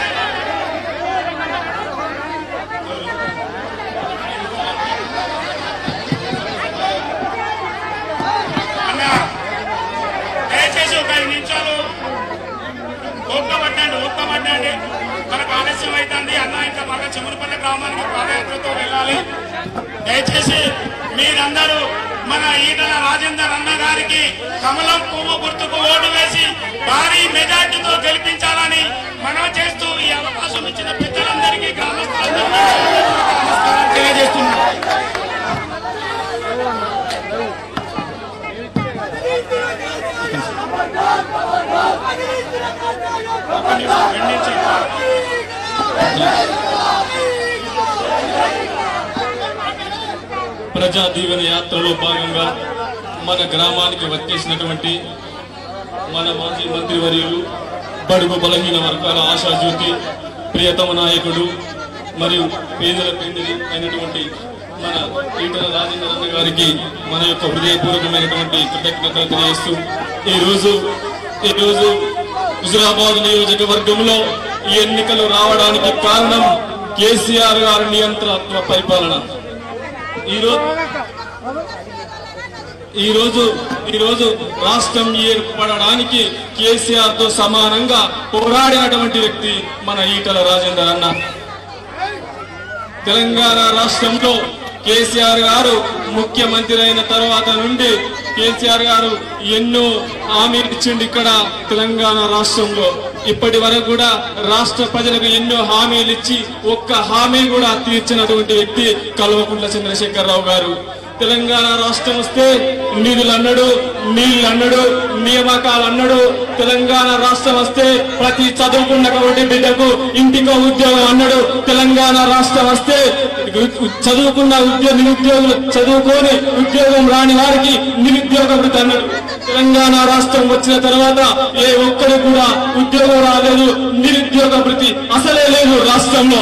Speaker 9: అన్న, దయచేసి ఒక ఐదు నిమిషాలు ఒక్కబట్టండి ఒక్కబట్టండి మనకు ఆలస్యం అవుతుంది అన్న ఇంకా మళ్ళీ చెమురుపల్లి గ్రామానికి పాదయాత్రతో వెళ్ళాలి దయచేసి మీరందరూ మన ఈటల రాజేందర్ అన్న గారికి కమలం పువ్వు గుర్తుకు ఓటు వేసి భారీ మెజార్టీతో గెలిపించాలని మనం చేస్తూ ఈ అవకాశం ఇచ్చిన పెద్దలందరికీ గ్రామస్తులందరికీ నమస్కారం తెలియజేస్తున్నాం ఒక్క నిమిషం, రెండు నిమిషాలు.
Speaker 10: ప్రజా దీవెన యాత్రలో భాగంగా మన గ్రామానికి వచ్చేసినటువంటి మన మాజీ మంత్రివర్యులు బడుగు బలహీన వర్గాల ఆశాజ్యోతి ప్రియతమ నాయకుడు మరియు పేదల పెండిది అయినటువంటి మన ఈటల రాజేంద్ర అన్న గారికి మన యొక్క హృదయపూర్వకమైనటువంటి కృతజ్ఞతలు తెలియజేస్తూ ఈ రోజు ఈ రోజు హుజురాబాద్ నియోజకవర్గంలో ఈ ఎన్నికలు రావడానికి కారణం కేసీఆర్ గారి నియంత్రణత్వ పరిపాలన ఈరోజు ఈ రోజు ఈ రోజు రాష్ట్రం ఏర్పడడానికి కేసీఆర్ తో సమానంగా పోరాడినటువంటి వ్యక్తి మన ఈటల రాజేందర్ అన్న తెలంగాణ రాష్ట్రంలో కేసీఆర్ గారు ముఖ్యమంత్రి అయిన తర్వాత నుండి కేసీఆర్ గారు ఎన్నో హామీలు ఇచ్చిండు ఇక్కడ తెలంగాణ రాష్ట్రంలో ఇప్పటి వరకు కూడా రాష్ట్ర ప్రజలకు ఎన్నో హామీలు ఇచ్చి ఒక్క హామీ కూడా తీర్చినటువంటి వ్యక్తి కల్వకుంట్ల చంద్రశేఖరరావు గారు తెలంగాణ రాష్ట్రం వస్తే నిధులు అన్నాడు నీళ్లు అన్నాడు నియామకాలు అన్నాడు తెలంగాణ రాష్ట్రం వస్తే ప్రతి చదువుకున్నటువంటి బిడ్డకు ఇంటికో ఉద్యోగం అన్నాడు తెలంగాణ రాష్ట్రం వస్తే చదువుకున్న ఉద్యోగ నిరుద్యోగులు చదువుకొని ఉద్యోగం రాని వారికి నిరుద్యోగ వృత్తి అన్నాడు తెలంగాణ రాష్ట్రం వచ్చిన తర్వాత ఏ ఒక్కరికి కూడా ఉద్యోగం రాలేదు నిరుద్యోగ వృత్తి అసలే లేదు రాష్ట్రంలో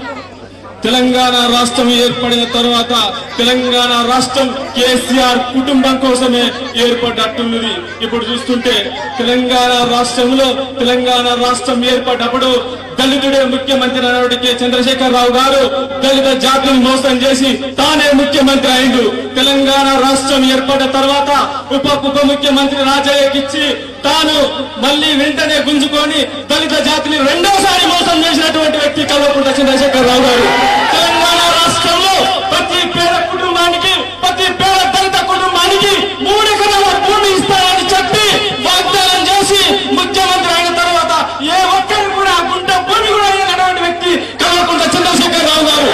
Speaker 10: తెలంగాణ రాష్ట్రం ఏర్పడిన తర్వాత తెలంగాణ రాష్ట్రం కేసీఆర్ కుటుంబం కోసమే ఏర్పడ్డట్టున్నది ఇప్పుడు చూస్తుంటే తెలంగాణ రాష్ట్రంలో తెలంగాణ రాష్ట్రం ఏర్పడ్డప్పుడు దళితుడే ముఖ్యమంత్రి అయినటువంటి కె చంద్రశేఖర్ రావు గారు దళిత జాతిని మోసం చేసి తానే ముఖ్యమంత్రి అయిండు తెలంగాణ రాష్ట్రం ఏర్పడ్డ తర్వాత ఉప ఉప ముఖ్యమంత్రి రాజయ్యకిచ్చి తాను మళ్ళీ వెంటనే గుంజుకొని దళిత జాతిని రెండోసారి మోసం చేసినటువంటి వ్యక్తి కల్వకుంట్ల చంద్రశేఖర్ రావు గారు తెలంగాణ రాష్ట్రంలో ప్రతి పేద కుటుంబానికి ప్రతి పేద దళిత కుటుంబానికి మూడు ఎకరాల భూమి ఇస్తారని చెప్పి వాగ్దానం చేసి ముఖ్యమంత్రి అయిన తర్వాత ఏ ఒక్కరు కూడా గుంట భూమి కూడా అయినటువంటి వ్యక్తి కల్వకుంట్ల చంద్రశేఖర్ రావు గారు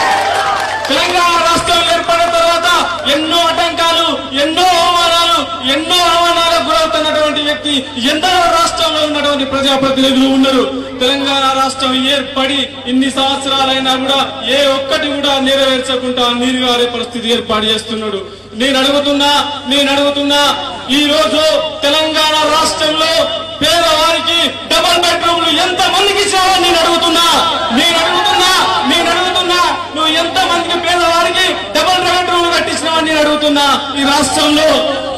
Speaker 10: తెలంగాణ రాష్ట్రం ఏర్పడిన తర్వాత ఎన్నో ఆటంకాలు ఎన్నో అవమానాలు ఎన్నో అవమానాలకు గురవుతున్నటువంటి వ్యక్తి ఎందరో రాష్ట్రంలో ఉన్నటువంటి ప్రజాప్రతినిధులు ఉన్నారు తెలంగాణ రాష్ట్రం ఏర్పడి ఇన్ని సంవత్సరాలైనా కూడా ఏ ఒక్కటి కూడా నెరవేర్చకుండా నీరుగారే పరిస్థితి ఏర్పాటు చేస్తున్నాడు నేను అడుగుతున్నా నేను అడుగుతున్నా ఈ రోజు తెలంగాణ రాష్ట్రంలో పేదవారికి డబల్ బెడ్రూమ్లు ఎంత మందికి ఇచ్చావని నేను అడుగుతున్నా నేను అడుగుతున్నా నేను అడుగుతున్నా నువ్వు ఎంత మందికి పేదవారికి డబల్ బెడ్రూమ్లు కట్టించినావని నేను అడుగుతున్నా ఈ రాష్ట్రంలో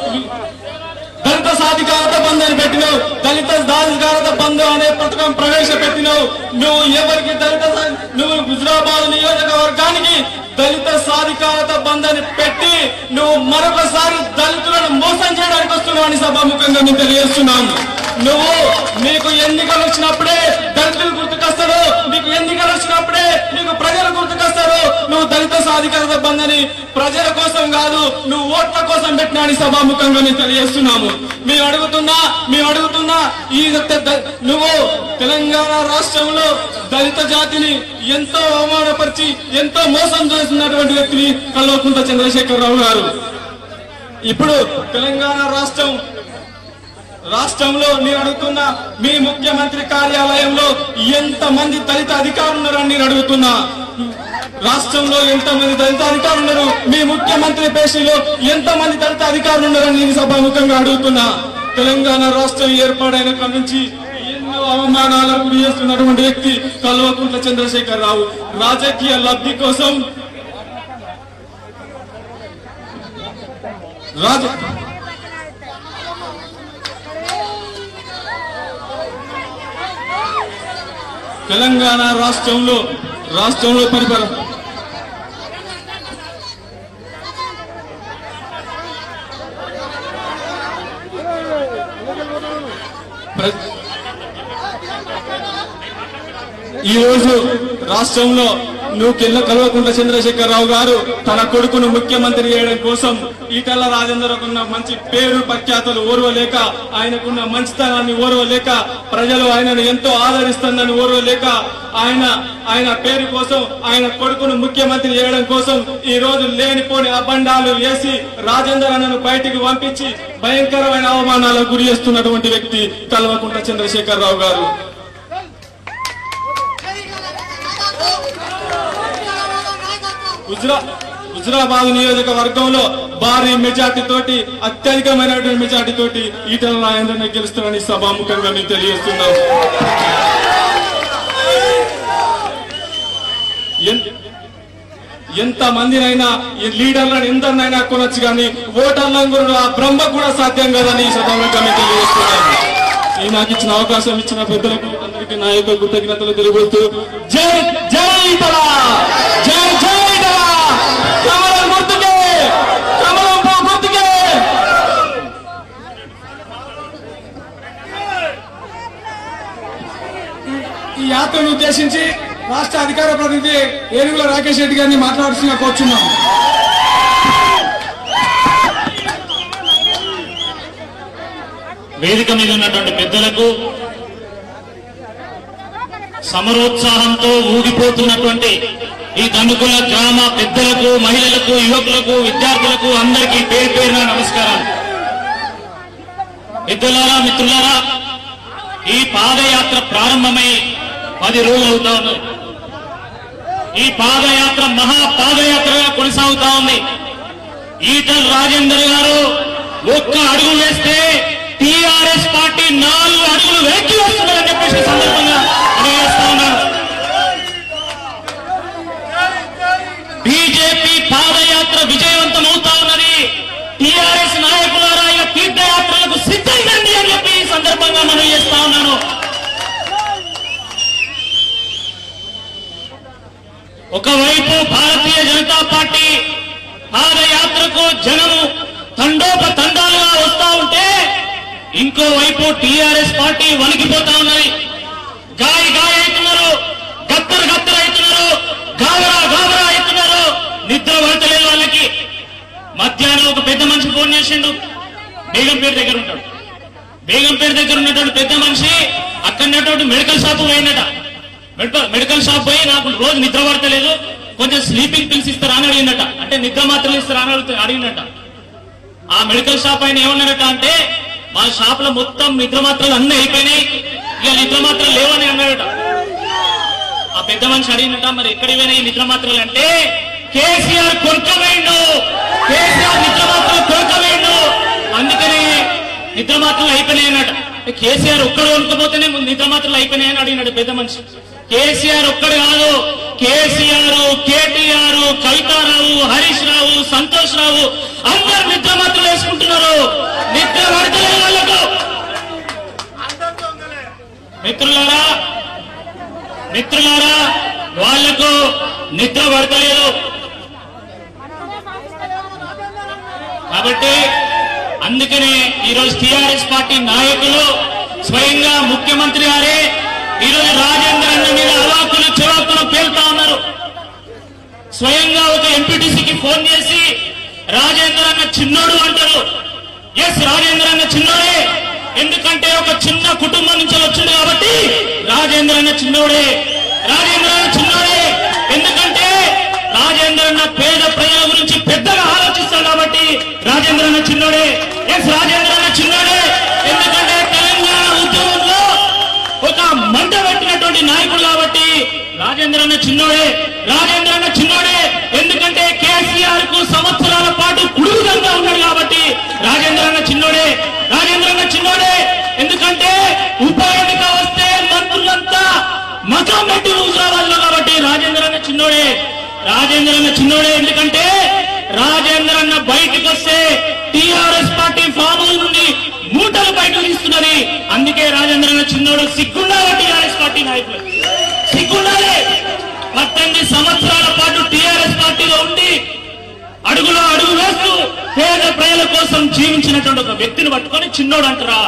Speaker 10: దళిత సాధికారత బంధు అని పెట్టినావు దళిత సాధికారత బంధు అనే పథకం ప్రవేశపెట్టినావు నువ్వు ఎవరికి దళిత సా- నువ్వు హుజరాబాద్ నియోజకవర్గానికి దళిత సాధికారత బంధు అని పెట్టి నువ్వు మరొకసారి దళితులను మోసం చేయడానికి వస్తున్నావు అని సభాముఖంగా నేను తెలియజేస్తున్నాను నువ్వు నీకు ఎన్నికలు వచ్చినప్పుడే దళితులు గుర్తుకొస్తారు నీకు ఎన్నికలు వచ్చినప్పుడే నీకు ప్రజలు గుర్తుకొస్తారు నువ్వు దళిత సాధికారత బంధని ప్రజల కోసం కాదు నువ్వు ఓట్ల కోసం పెట్టినా అని సభాముఖంగా నేను తెలియజేస్తున్నాము మేము అడుగుతున్నా మేము అడుగుతున్నా ఈ ద- ద- నువ్వు తెలంగాణ రాష్ట్రంలో దళిత జాతిని ఎంతో అవమానపరిచి ఎంతో మోసం చేస్తున్నటువంటి వ్యక్తిని కల్వకుంట్ల చంద్రశేఖరరావు గారు ఇప్పుడు తెలంగాణ రాష్ట్రం రాష్ట్రంలో నేను అడుగుతున్నా మీ ముఖ్యమంత్రి కార్యాలయంలో ఎంత మంది దళిత అధికారులు ఉన్నారని నేను అడుగుతున్నా రాష్ట్రంలో ఎంత మంది దళిత అధికారులు ఉన్నారు మీ ముఖ్యమంత్రి పేషీలో ఎంత మంది దళిత అధికారులు ఉన్నారని నేను సభాముఖంగా అడుగుతున్నా తెలంగాణ రాష్ట్రం ఏర్పాడైన కాడ నుంచి ఎన్నో అవమానాలకు గురి చేస్తున్నటువంటి వ్యక్తి కల్వకుంట్ల చంద్రశేఖర్ రావు రాజకీయ లబ్ధి కోసం రాజ తెలంగాణ రాష్ట్రంలో రాష్ట్రంలో పరిపాలన ప్ర- ఈ రోజు రాష్ట్రంలో నువ్వు కింద కల్వకుంట్ల చంద్రశేఖరరావు గారు తన కొడుకును ముఖ్యమంత్రి చేయడం కోసం ఈటల రాజేందర్కున్న మంచి పేరు ప్రఖ్యాతలు ఓర్వలేక ఆయనకున్న మంచితనాన్ని ఓర్వలేక ప్రజలు ఆయనను ఎంతో ఆదరిస్తుందని ఓర్వలేక ఆయన ఆయన పేరు కోసం ఆయన కొడుకును ముఖ్యమంత్రి చేయడం కోసం ఈ రోజు లేనిపోని అబండాలు వేసి రాజేందర్ అన్నను బయటికి పంపించి భయంకరమైన అవమానాలకు గురి చేస్తున్నటువంటి వ్యక్తి కల్వకుంట్ల చంద్రశేఖరరావు గారు గుజరా హుజరాబాద్ నియోజకవర్గంలో భారీ మెజార్టీ తోటి అత్యధికమైనటువంటి మెజార్టీ తోటి ఈటల రాజేంద్రని గెలుస్తారని సభాముఖంగా మీకు తెలియజేస్తున్నాం ఎన్- ఎంత మందినైనా ఈ లీడర్లను ఎందరినైనా కొనొచ్చు కానీ ఓటర్లను కూడా ఆ బ్రహ్మ కూడా సాధ్యం కాదని ఈ సభాముఖంగా మీకు తెలియజేస్తున్నాను ఈ నాకు ఇచ్చిన అవకాశం ఇచ్చిన పెద్దలకు అందరికీ నా యొక్క కృతజ్ఞతలు తెలియబోతూ జై జై ఈటల జై జై ఈటల కమలం గుర్తుకే కమలం పువ్వు గుర్తుకే
Speaker 11: ఈ యాత్రను ఉద్దేశించి రాష్ట్ర అధికార ప్రతినిధి ఏనుగుల రాకేష్ రెడ్డి గారిని మాట్లాడుతున్నా కోరుచున్నాం
Speaker 12: వేదిక మీద ఉన్నటువంటి పెద్దలకు సమరోత్సాహంతో ఊగిపోతున్నటువంటి ఈ తణుకుల గ్రామ పెద్దలకు మహిళలకు యువకులకు విద్యార్థులకు అందరికీ పేరు పేరున నమస్కారాలు పెద్దలారా మిత్రులారా ఈ పాదయాత్ర ప్రారంభమై పది రోజులు అవుతా ఉన్నది ఈ పాదయాత్ర మహా పాదయాత్రగా కొనసాగుతా ఉంది ఈటల్ రాజేందర్ గారు ఒక్క అడుగు వేస్తే టిఆర్ఎస్ పార్టీ నాలుగు అడుగులు వెనక్కి వస్తుందని చెప్పేసి ఈ సందర్భంగా తెలియజేస్తా ఉన్నాను బీజేపీ పాదయాత్ర విజయవంతం అవుతా ఉన్నది టిఆర్ఎస్ నాయకులారా ఇక తీర్థయాత్రలకు సిద్ధండి అని చెప్పి ఈ సందర్భంగా మనం చేస్తా ఉన్నాను ఒకవైపు భారతీయ జనతా పార్టీ పాదయాత్రకు జనము తండోప తండాలుగా వస్తా ఉంటే ఇంకోవైపు టిఆర్ఎస్ పార్టీ వణికిపోతా ఉన్నది గాయ గాయ అవుతున్నారు గత్తరు గత్తరు అవుతున్నారు గాబరా గాబరా అవుతున్నారు నిద్ర పడతలేదు వాళ్ళకి మధ్యాహ్నం ఒక పెద్ద మనిషి ఫోన్ చేసిండు బేగంపేట దగ్గర ఉంటాడు బేగంపేట దగ్గర ఉన్నటువంటి పెద్ద మనిషి అక్కడ ఉన్నటువంటి మెడికల్ షాప్ పోయినట మెడికల్ మెడికల్ షాప్ పోయి నాకు రోజు నిద్ర పడతలేదు కొంచెం స్లీపింగ్ పిల్స్ ఇస్తారా అని అడిగినట అంటే నిద్ర మాత్రలు ఇస్తారా అని అడుగుతా- అడిగినట ఆ మెడికల్ షాప్ ఆయన ఏమన్నారట అంటే మా షాప్ లో మొత్తం నిద్ర మాత్రలు అన్నీ అయిపోయినాయి ఇక నిద్ర మాత్రలు లేవని అన్నాడట ఆ పెద్ద మనిషి అడిగినట మరి ఎక్కడికి పోయినాయి ఈ నిద్ర మాత్రలు అంటే కేసీఆర్ కొనుక్కవేయండు కేసీఆర్ నిద్ర మాత్రలు కొనుక్కవేయండు అందుకనే నిద్ర మాత్రలు అయిపోయినాయి అన్నట కేసీఆర్ ఒక్కడు కొనుక్కపోతేనే ముందు నిద్ర మాత్రలు అయిపోయినాయని అడిగినాడు పెద్ద మనిషి కేసీఆర్ ఒక్కడు కాదు కేసీఆర్ కేటీఆర్ కవితారావు హరీష్ రావు సంతోష్ రావు అందరు నిద్ర మాత్రలు వేసుకుంటున్నారు నిద్ర పడతలేదు వాళ్ళకు మిత్రులారా మిత్రులారా వాళ్లకు నిద్ర పడతలేదు కాబట్టి అందుకనే ఈరోజు టిఆర్ఎస్ పార్టీ నాయకులు స్వయంగా ముఖ్యమంత్రి గారే ఈరోజు రాజేంద్ర అన్న మీద అవాకులు చెవాకులు పేలుతా ఉన్నారు స్వయంగా ఒక ఎంపీటీసీకి ఫోన్ చేసి రాజేంద్ర అన్న చిన్నోడు అంటారు ఎస్ రాజేంద్ర అన్న చిన్నోడే ఎందుకంటే ఒక చిన్న కుటుంబం నుంచి వచ్చింది కాబట్టి రాజేంద్ర అన్న చిన్నోడే రాజేంద్ర అన్న చిన్నోడే ఎందుకంటే రాజేంద్ర అన్న పేద ప్రజల గురించి పెద్దగా ఆలోచిస్తాడు కాబట్టి రాజేంద్ర అన్న చిన్నోడే ఎస్ రాజేంద్ర అన్న చిన్నోడే ఎందుకంటే తెలంగాణ ఉద్యమంలో ఒక మంట పెట్టినటువంటి నాయకుడు కాబట్టి రాజేంద్ర అన్న చిన్నోడే రాజేంద్ర అన్న చిన్నోడే ఎందుకంటే కేసీఆర్ కు సంవత్సరాల పాటు కుడుగుదంగా ఉన్నాడు కాబట్టి రాజేంద్ర అన్న చిన్నోడే రాజేంద్ర అన్న చిన్నోడే ఎందుకంటే ఉప ఎన్నిక వస్తే మంత్రులంతా మతం పెట్టి హుజరాబాద్లో కాబట్టి రాజేంద్ర అన్న చిన్నోడే రాజేంద్ర అన్న చిన్నోడే ఎందుకంటే రాజేంద్ర అన్న బయటికి వస్తే టిఆర్ఎస్ పార్టీ ఫామ్ హౌస్ నుండి మూటలు బయటకు తీస్తున్నది అందుకే రాజేంద్ర అన్న చిన్నోడు సిగ్గుండాలి టిఆర్ఎస్ పార్టీ నాయకులు సిగ్గుండాలి పద్దెనిమిది సంవత్సరాల పాటు టిఆర్ఎస్ పార్టీలో ఉండి అడుగులో అడుగు వేస్తూ పేద ప్రజల కోసం జీవించినటువంటి ఒక వ్యక్తిని పట్టుకొని చిన్నోడు అంటారా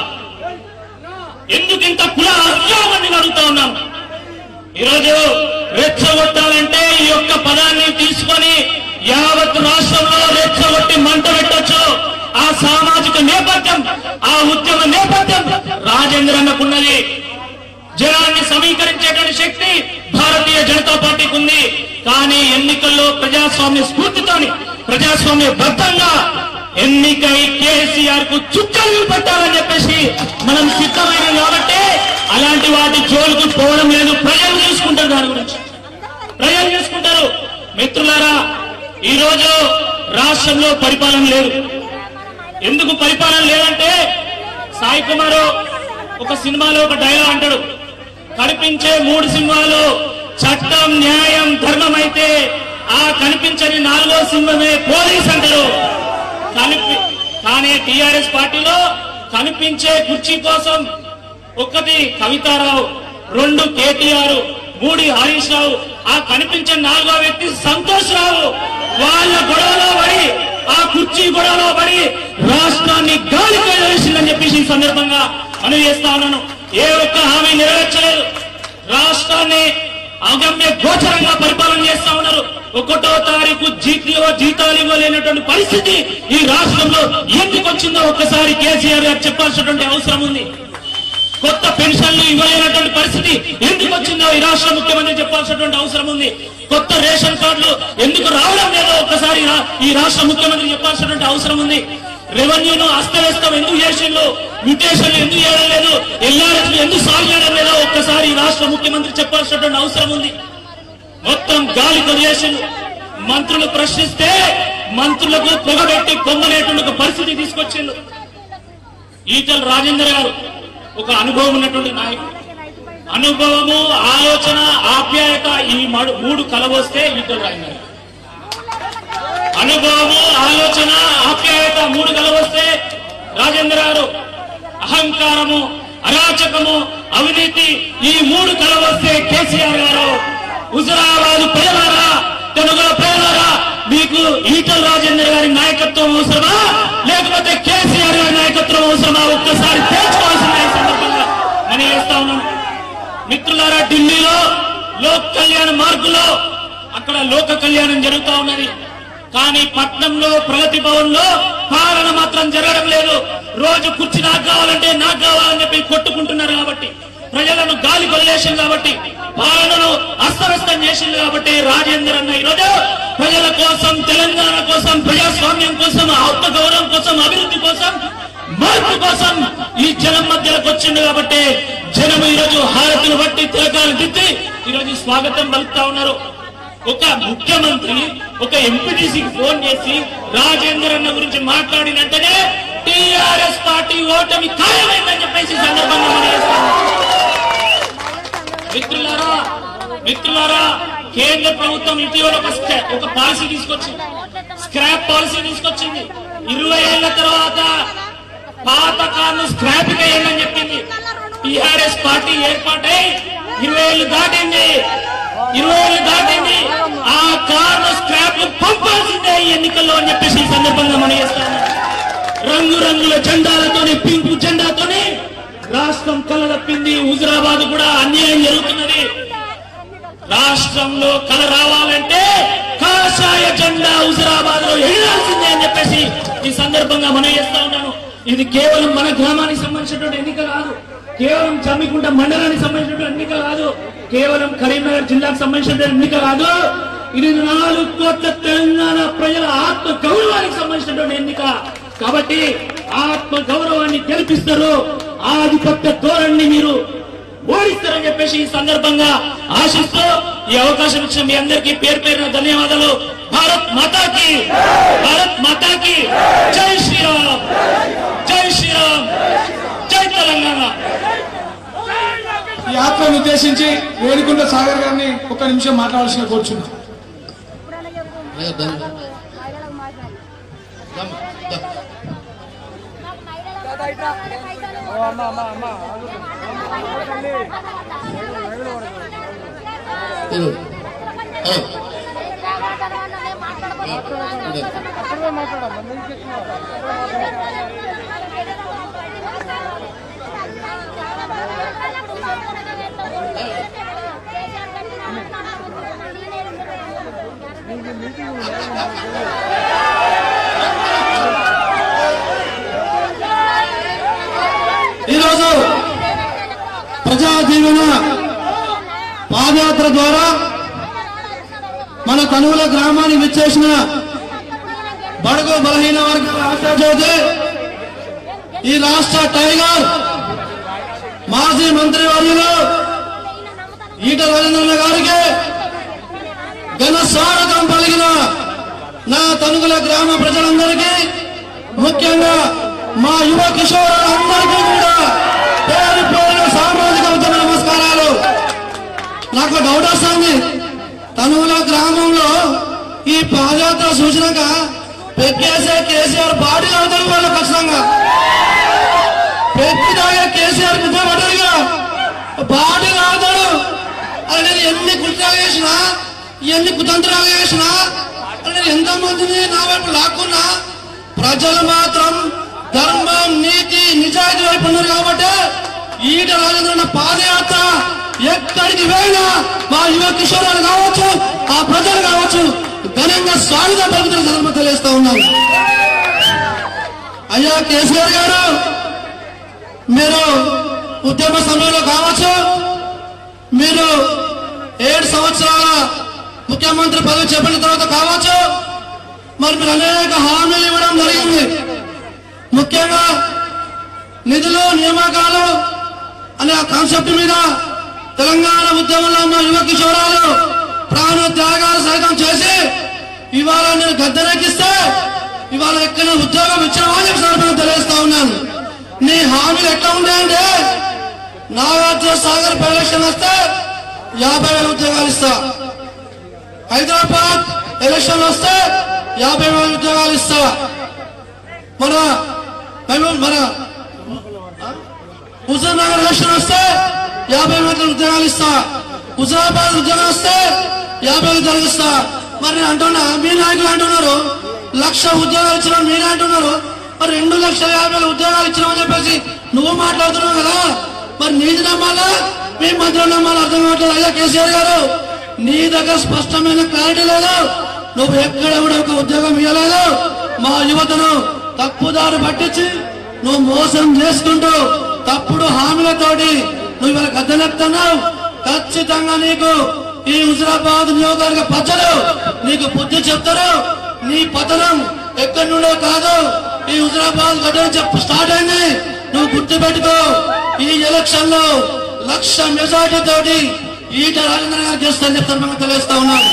Speaker 12: ఎందుకు ఇంత కుల అహ్యామని అడుగుతా ఉన్నాం ఈరోజు రెచ్చగొట్టాలంటే ఈ యొక్క పదాన్ని తీసుకొని యావత్ రాష్ట్రంలో రెచ్చగొట్టి మంట పెట్టొచ్చు ఆ సామాజిక నేపథ్యం ఆ ఉద్యమ నేపథ్యం రాజేంద్ర అన్నకున్నది జనాన్ని సమీకరించేటువంటి శక్తి భారతీయ జనతా పార్టీకి ఉంది కానీ ఎన్నికల్లో ప్రజాస్వామ్య స్ఫూర్తితోని ప్రజాస్వామ్య బద్ధంగా ఎన్నికై కేసీఆర్ కు చుక్కలు పెట్టాలని చెప్పేసి మనం సిద్ధమైన కాబట్టి అలాంటి వాటి జోలుకు పోవడం లేదు ప్రజలు చూసుకుంటారు దాని గురించి ప్రజలు చూసుకుంటారు మిత్రులారా ఈరోజు రాష్ట్రంలో పరిపాలన లేదు ఎందుకు పరిపాలన లేదంటే సాయి కుమార్ ఒక సినిమాలో ఒక డైలాగ్ అంటాడు కనిపించే మూడు సింహాలు చట్టం న్యాయం ధర్మం అయితే ఆ కనిపించని నాలుగో సింహమే పోలీస్ అంటారు కనిపి కానీ టిఆర్ఎస్ పార్టీలో కనిపించే కుర్చీ కోసం ఒకటి కవితారావు రెండు కేటీఆర్ మూడు హరీష్ రావు ఆ కనిపించే నాలుగో వ్యక్తి సంతోష్ రావు వాళ్ళ గొడవలో పడి ఆ కుర్చీ గొడవలో పడి రాష్ట్రాన్ని గాలికి వేసిందని చెప్పేసి ఈ సందర్భంగా మనవి చేస్తా ఉన్నాను ఏ ఒక్క హామీ నెరవేర్చలేదు రాష్ట్రాన్ని అగమ్య గోచరంగా పరిపాలన చేస్తా ఉన్నారు ఒకటో తారీఖు జీతీయో జీతాలు ఇవ్వలేనటువంటి పరిస్థితి ఈ రాష్ట్రంలో ఎందుకు వచ్చిందో ఒక్కసారి కేసీఆర్ గారు చెప్పాల్సినటువంటి అవసరం ఉంది కొత్త పెన్షన్లు ఇవ్వలేనటువంటి పరిస్థితి ఎందుకు వచ్చిందో ఈ రాష్ట్ర ముఖ్యమంత్రి చెప్పాల్సినటువంటి అవసరం ఉంది కొత్త రేషన్ కార్డులు ఎందుకు రావడం లేదో ఒక్కసారి రా- ఈ రాష్ట్ర ముఖ్యమంత్రి చెప్పాల్సినటువంటి అవసరం ఉంది రెవెన్యూను అస్తవ్యస్తం ఎందుకు చేసిందో మ్యూటేషన్లు ఎందుకు చేయడం లేదు ఎల్ఆర్ఎస్ ఎందుకు సాల్వ్ చేయడం లేదో ఒక్కసారి ఈ రాష్ట్ర ముఖ్యమంత్రి చెప్పాల్సినటువంటి అవసరం ఉంది మొత్తం గాలి కొలియేషన్ మంత్రులు ప్రశ్నిస్తే మంత్రులకు పొగబెట్టి పొంగలేటువంటి ఒక పరిస్థితి తీసుకొచ్చిండు ఈటల రాజేందర్ గారు ఒక అనుభవం ఉన్నటువంటి నాయకుడు అనుభవము ఆలోచన ఆప్యాయత ఈ మడు- మూడు కలవస్తే ఈటల రాజేందర్ గారు. అనుభవము ఆలోచన ఆప్యాయత మూడు కలవస్తే రాజేంద్ర గారు అహంకారము అరాచకము అవినీతి ఈ మూడు కలవస్తే కేసీఆర్ గారు హుజరాబాద్ ప్రజలారా తెలుగుల ప్రజలారా మీకు ఈటల రాజేందర్ గారి నాయకత్వం అవసరమా లేకపోతే కేసీఆర్ గారి నాయకత్వం అవసరమా ఒక్కసారి తేల్చుకోవాల్సిన ఈ సందర్భంగా అని చేస్తా ఉన్నాను మిత్రులారా ఢిల్లీలో లోక్ కళ్యాణ మార్గులో అక్కడ లోక కళ్యాణం జరుగుతా ఉన్నది కానీ పట్నంలో ప్రగతి భవన్ లో పాలన మాత్రం జరగడం లేదు రోజు కుర్చీ నాకు కావాలంటే నాకు కావాలని చెప్పి కొట్టుకుంటున్నారు కాబట్టి ప్రజలను గాలి కొల్లేసింది కాబట్టి పాలనను అస్తవ్యస్తం చేసింది కాబట్టి రాజేందర్ అన్న ఈరోజు ప్రజల కోసం తెలంగాణ కోసం ప్రజాస్వామ్యం కోసం ఆత్మ గౌరవం కోసం అభివృద్ధి కోసం మార్పు కోసం ఈ జనం మధ్యలోకి వచ్చింది కాబట్టి జనం ఈరోజు హారతులు బట్టి తిలకాలు దిద్ది ఈరోజు స్వాగతం పలుకుతా ఉన్నారు ఒక ముఖ్యమంత్రి ఒక ఎంపీటీసీకి ఫోన్ చేసి రాజేందర్ అన్న గురించి మాట్లాడిన వెంటనే టిఆర్ఎస్ పార్టీ ఓటమి ఖాయమైందని చెప్పేసి ఈ సందర్భంగా మనం మిత్రులారా మిత్రులారా కేంద్ర ప్రభుత్వం ఇటీవల ఒక స్క్రా- ఒక పాలసీ తీసుకొచ్చింది స్క్రాప్ పాలసీ తీసుకొచ్చింది ఇరవై ఏళ్ల తర్వాత పాత కార్లు స్క్రాప్ వేయాలని చెప్పింది టిఆర్ఎస్ పార్టీ ఏర్పాటై ఇరవై ఏళ్ళు దాటింది ఇరవై ఏళ్ళు దాటింది ఆ కార్లు స్క్రాప్ పంపాల్సిందే ఈ ఎన్నికల్లో అని చెప్పేసి ఈ సందర్భంగా మనం చేస్తాము రంగు రంగుల జెండాలతోని పింక్ జెండాతోని రాష్ట్రం కలదప్పింది హుజరాబాద్ కూడా అన్యాయం జరుగుతున్నది రాష్ట్రంలో కల రావాలంటే కాషాయ జెండా హుజరాబాద్ లో ఎగరాల్సిందే అని చెప్పేసి ఈ సందర్భంగా మనం చేస్తా ఉన్నాను ఇది కేవలం మన గ్రామానికి సంబంధించినటువంటి ఎన్నిక కాదు కేవలం జమ్మికుంట మండలానికి సంబంధించినటువంటి ఎన్నిక కాదు కేవలం కరీంనగర్ జిల్లాకు సంబంధించినటువంటి ఎన్నిక కాదు ఇది నాలుగు కోట్ల తెలంగాణ ప్రజల ఆత్మ గౌరవానికి సంబంధించినటువంటి ఎన్నిక కాబట్టి ఆత్మ గౌరవాన్ని గెలిపిస్తారు ఆధిపత్య ధోరణిని మీరు ఓడిస్తారని చెప్పేసి ఈ సందర్భంగా ఆశిస్తూ ఈ అవకాశం ఇచ్చిన మీ అందరికీ పేరు పేరున ధన్యవాదాలు భారత్ మాతాకి భారత్ మాతాకి జై శ్రీరామ్ జై శ్రీరామ్ జై తెలంగాణ
Speaker 11: ఈ యాత్రను ఉద్దేశించి వేడుకుంట సాగర్ గారిని ఒక నిమిషం మాట్లాడాల్సిన కోరుచున్నాం
Speaker 13: ఈరోజు ప్రజా దీవెన పాదయాత్ర ద్వారా మన కనువుల గ్రామానికి విచ్చేసిన బడుగు బలహీన వర్గాల ఆశాజ్యోతి ఈ రాష్ట్ర టైగర్ మాజీ మంత్రి వర్యులు ఈట రాజేంద్ర గారికి ఘన స్వాగతం పలికిన నా తణుకుల గ్రామ ప్రజలందరికీ ముఖ్యంగా మా యువ కిషోరులందరికీ కూడా పేరు పేరున సామాజిక ఉద్యమ నమస్కారాలు నాకు డౌట్ వస్తుంది తనువుల గ్రామంలో ఈ పాదయాత్ర చూసినాక పెక్కేసే కేసీఆర్ బాడీ అవుతారు వాళ్ళు ఖచ్చితంగా పెక్కిదాగా కేసీఆర్ నిద్రపడ్డారుగా బాడీ అవుతాడు అని నేను ఎన్ని కుట్రాలు చేసినా ఎన్ని కుతంత్రాలు చేసినా అని నేను ఎంతో మందిని నా వైపు లాక్కున్నా ప్రజలు మాత్రం ధర్మం నీతి నిజాయితీ వైపు ఉన్నారు కాబట్టి ఈట రాజేంద్ర పాదయాత్ర ఎక్కడికి వెళ్ళినా మా యువ కిషోరాలు కావచ్చు ఆ ప్రజలు కావచ్చు ఘనంగా స్వాగతం పలుకుతున్న సందర్భం తెలియజేస్తా ఉన్నాను అయ్యా కేసీఆర్ గారు మీరు ఉద్యమ సమయంలో కావచ్చు మీరు ఏడు సంవత్సరాల ముఖ్యమంత్రి పదవి చేపట్టిన తర్వాత కావచ్చు మరి మీరు అనేక హామీలు ఇవ్వడం జరిగింది ముఖ్యంగా నిధులు నియామకాలు అనే ఆ కాన్సెప్ట్ మీద తెలంగాణ ఉద్యమంలో ఉన్న యువ కిషోరాలు ప్రాణ త్యాగాలు సైతం చేసి ఇవాళ నేను గద్దెనెక్కిస్తే ఇవాళ ఎక్కడ ఉద్యోగం ఇచ్చామని చెప్పి సందర్భంగా తెలియజేస్తా ఉన్నాను నీ హామీలు ఎట్లా ఉన్నాయంటే నాగార్జున సాగర్ ఎలక్షన్ వస్తే యాభై వేల ఉద్యోగాలు ఇస్తా హైదరాబాద్ ఎలక్షన్ వస్తే యాభై వేల ఉద్యోగాలు ఇస్తా మన మేము మన హుజూర్ నగర్ ఎలక్షన్ వస్తే యాభై వేల ఉద్యోగాలు ఇస్తా హుజాబాద్ ఉద్యోగం వస్తే యాభై వేల ఉద్యోగాలు ఇస్తా మరి నేను అంటున్నా మీ నాయకులు అంటున్నారు లక్ష ఉద్యోగాలు ఇచ్చిన మీరు అంటున్నారు మరి రెండు లక్షల యాభై వేల ఉద్యోగాలు ఇచ్చినామని చెప్పేసి నువ్వు మాట్లాడుతున్నావు కదా మరి నీది నమ్మాలా మీ మంత్రులు నమ్మాలా అర్థం కావట్లేదు అయ్యా కేసీఆర్ గారు నీ దగ్గర స్పష్టమైన క్లారిటీ లేదు నువ్వు ఎక్కడ కూడా ఒక ఉద్యోగం ఇవ్వలేదు మా యువతను తప్పుదారి పట్టించి నువ్వు మోసం చేసుకుంటూ తప్పుడు హామీలతోటి నువ్వు ఇవాళ గద్దెనెత్తున్నావు ఖచ్చితంగా నీకు ఈ హుజరాబాద్ నియోజకవర్గ ప్రజలు నీకు బుద్ధి చెప్తారు నీ పతనం ఎక్కడి నుండో కాదు ఈ హుజరాబాద్ గడ్డ చెప్పు స్టార్ట్ అయింది నువ్వు గుర్తు పెట్టుకో ఈ ఎలక్షన్ లో లక్ష మెజార్టీ తోటి ఈట రాజేంద్ర గారు చేస్తారని చెప్తాను మనం తెలియజేస్తా ఉన్నాను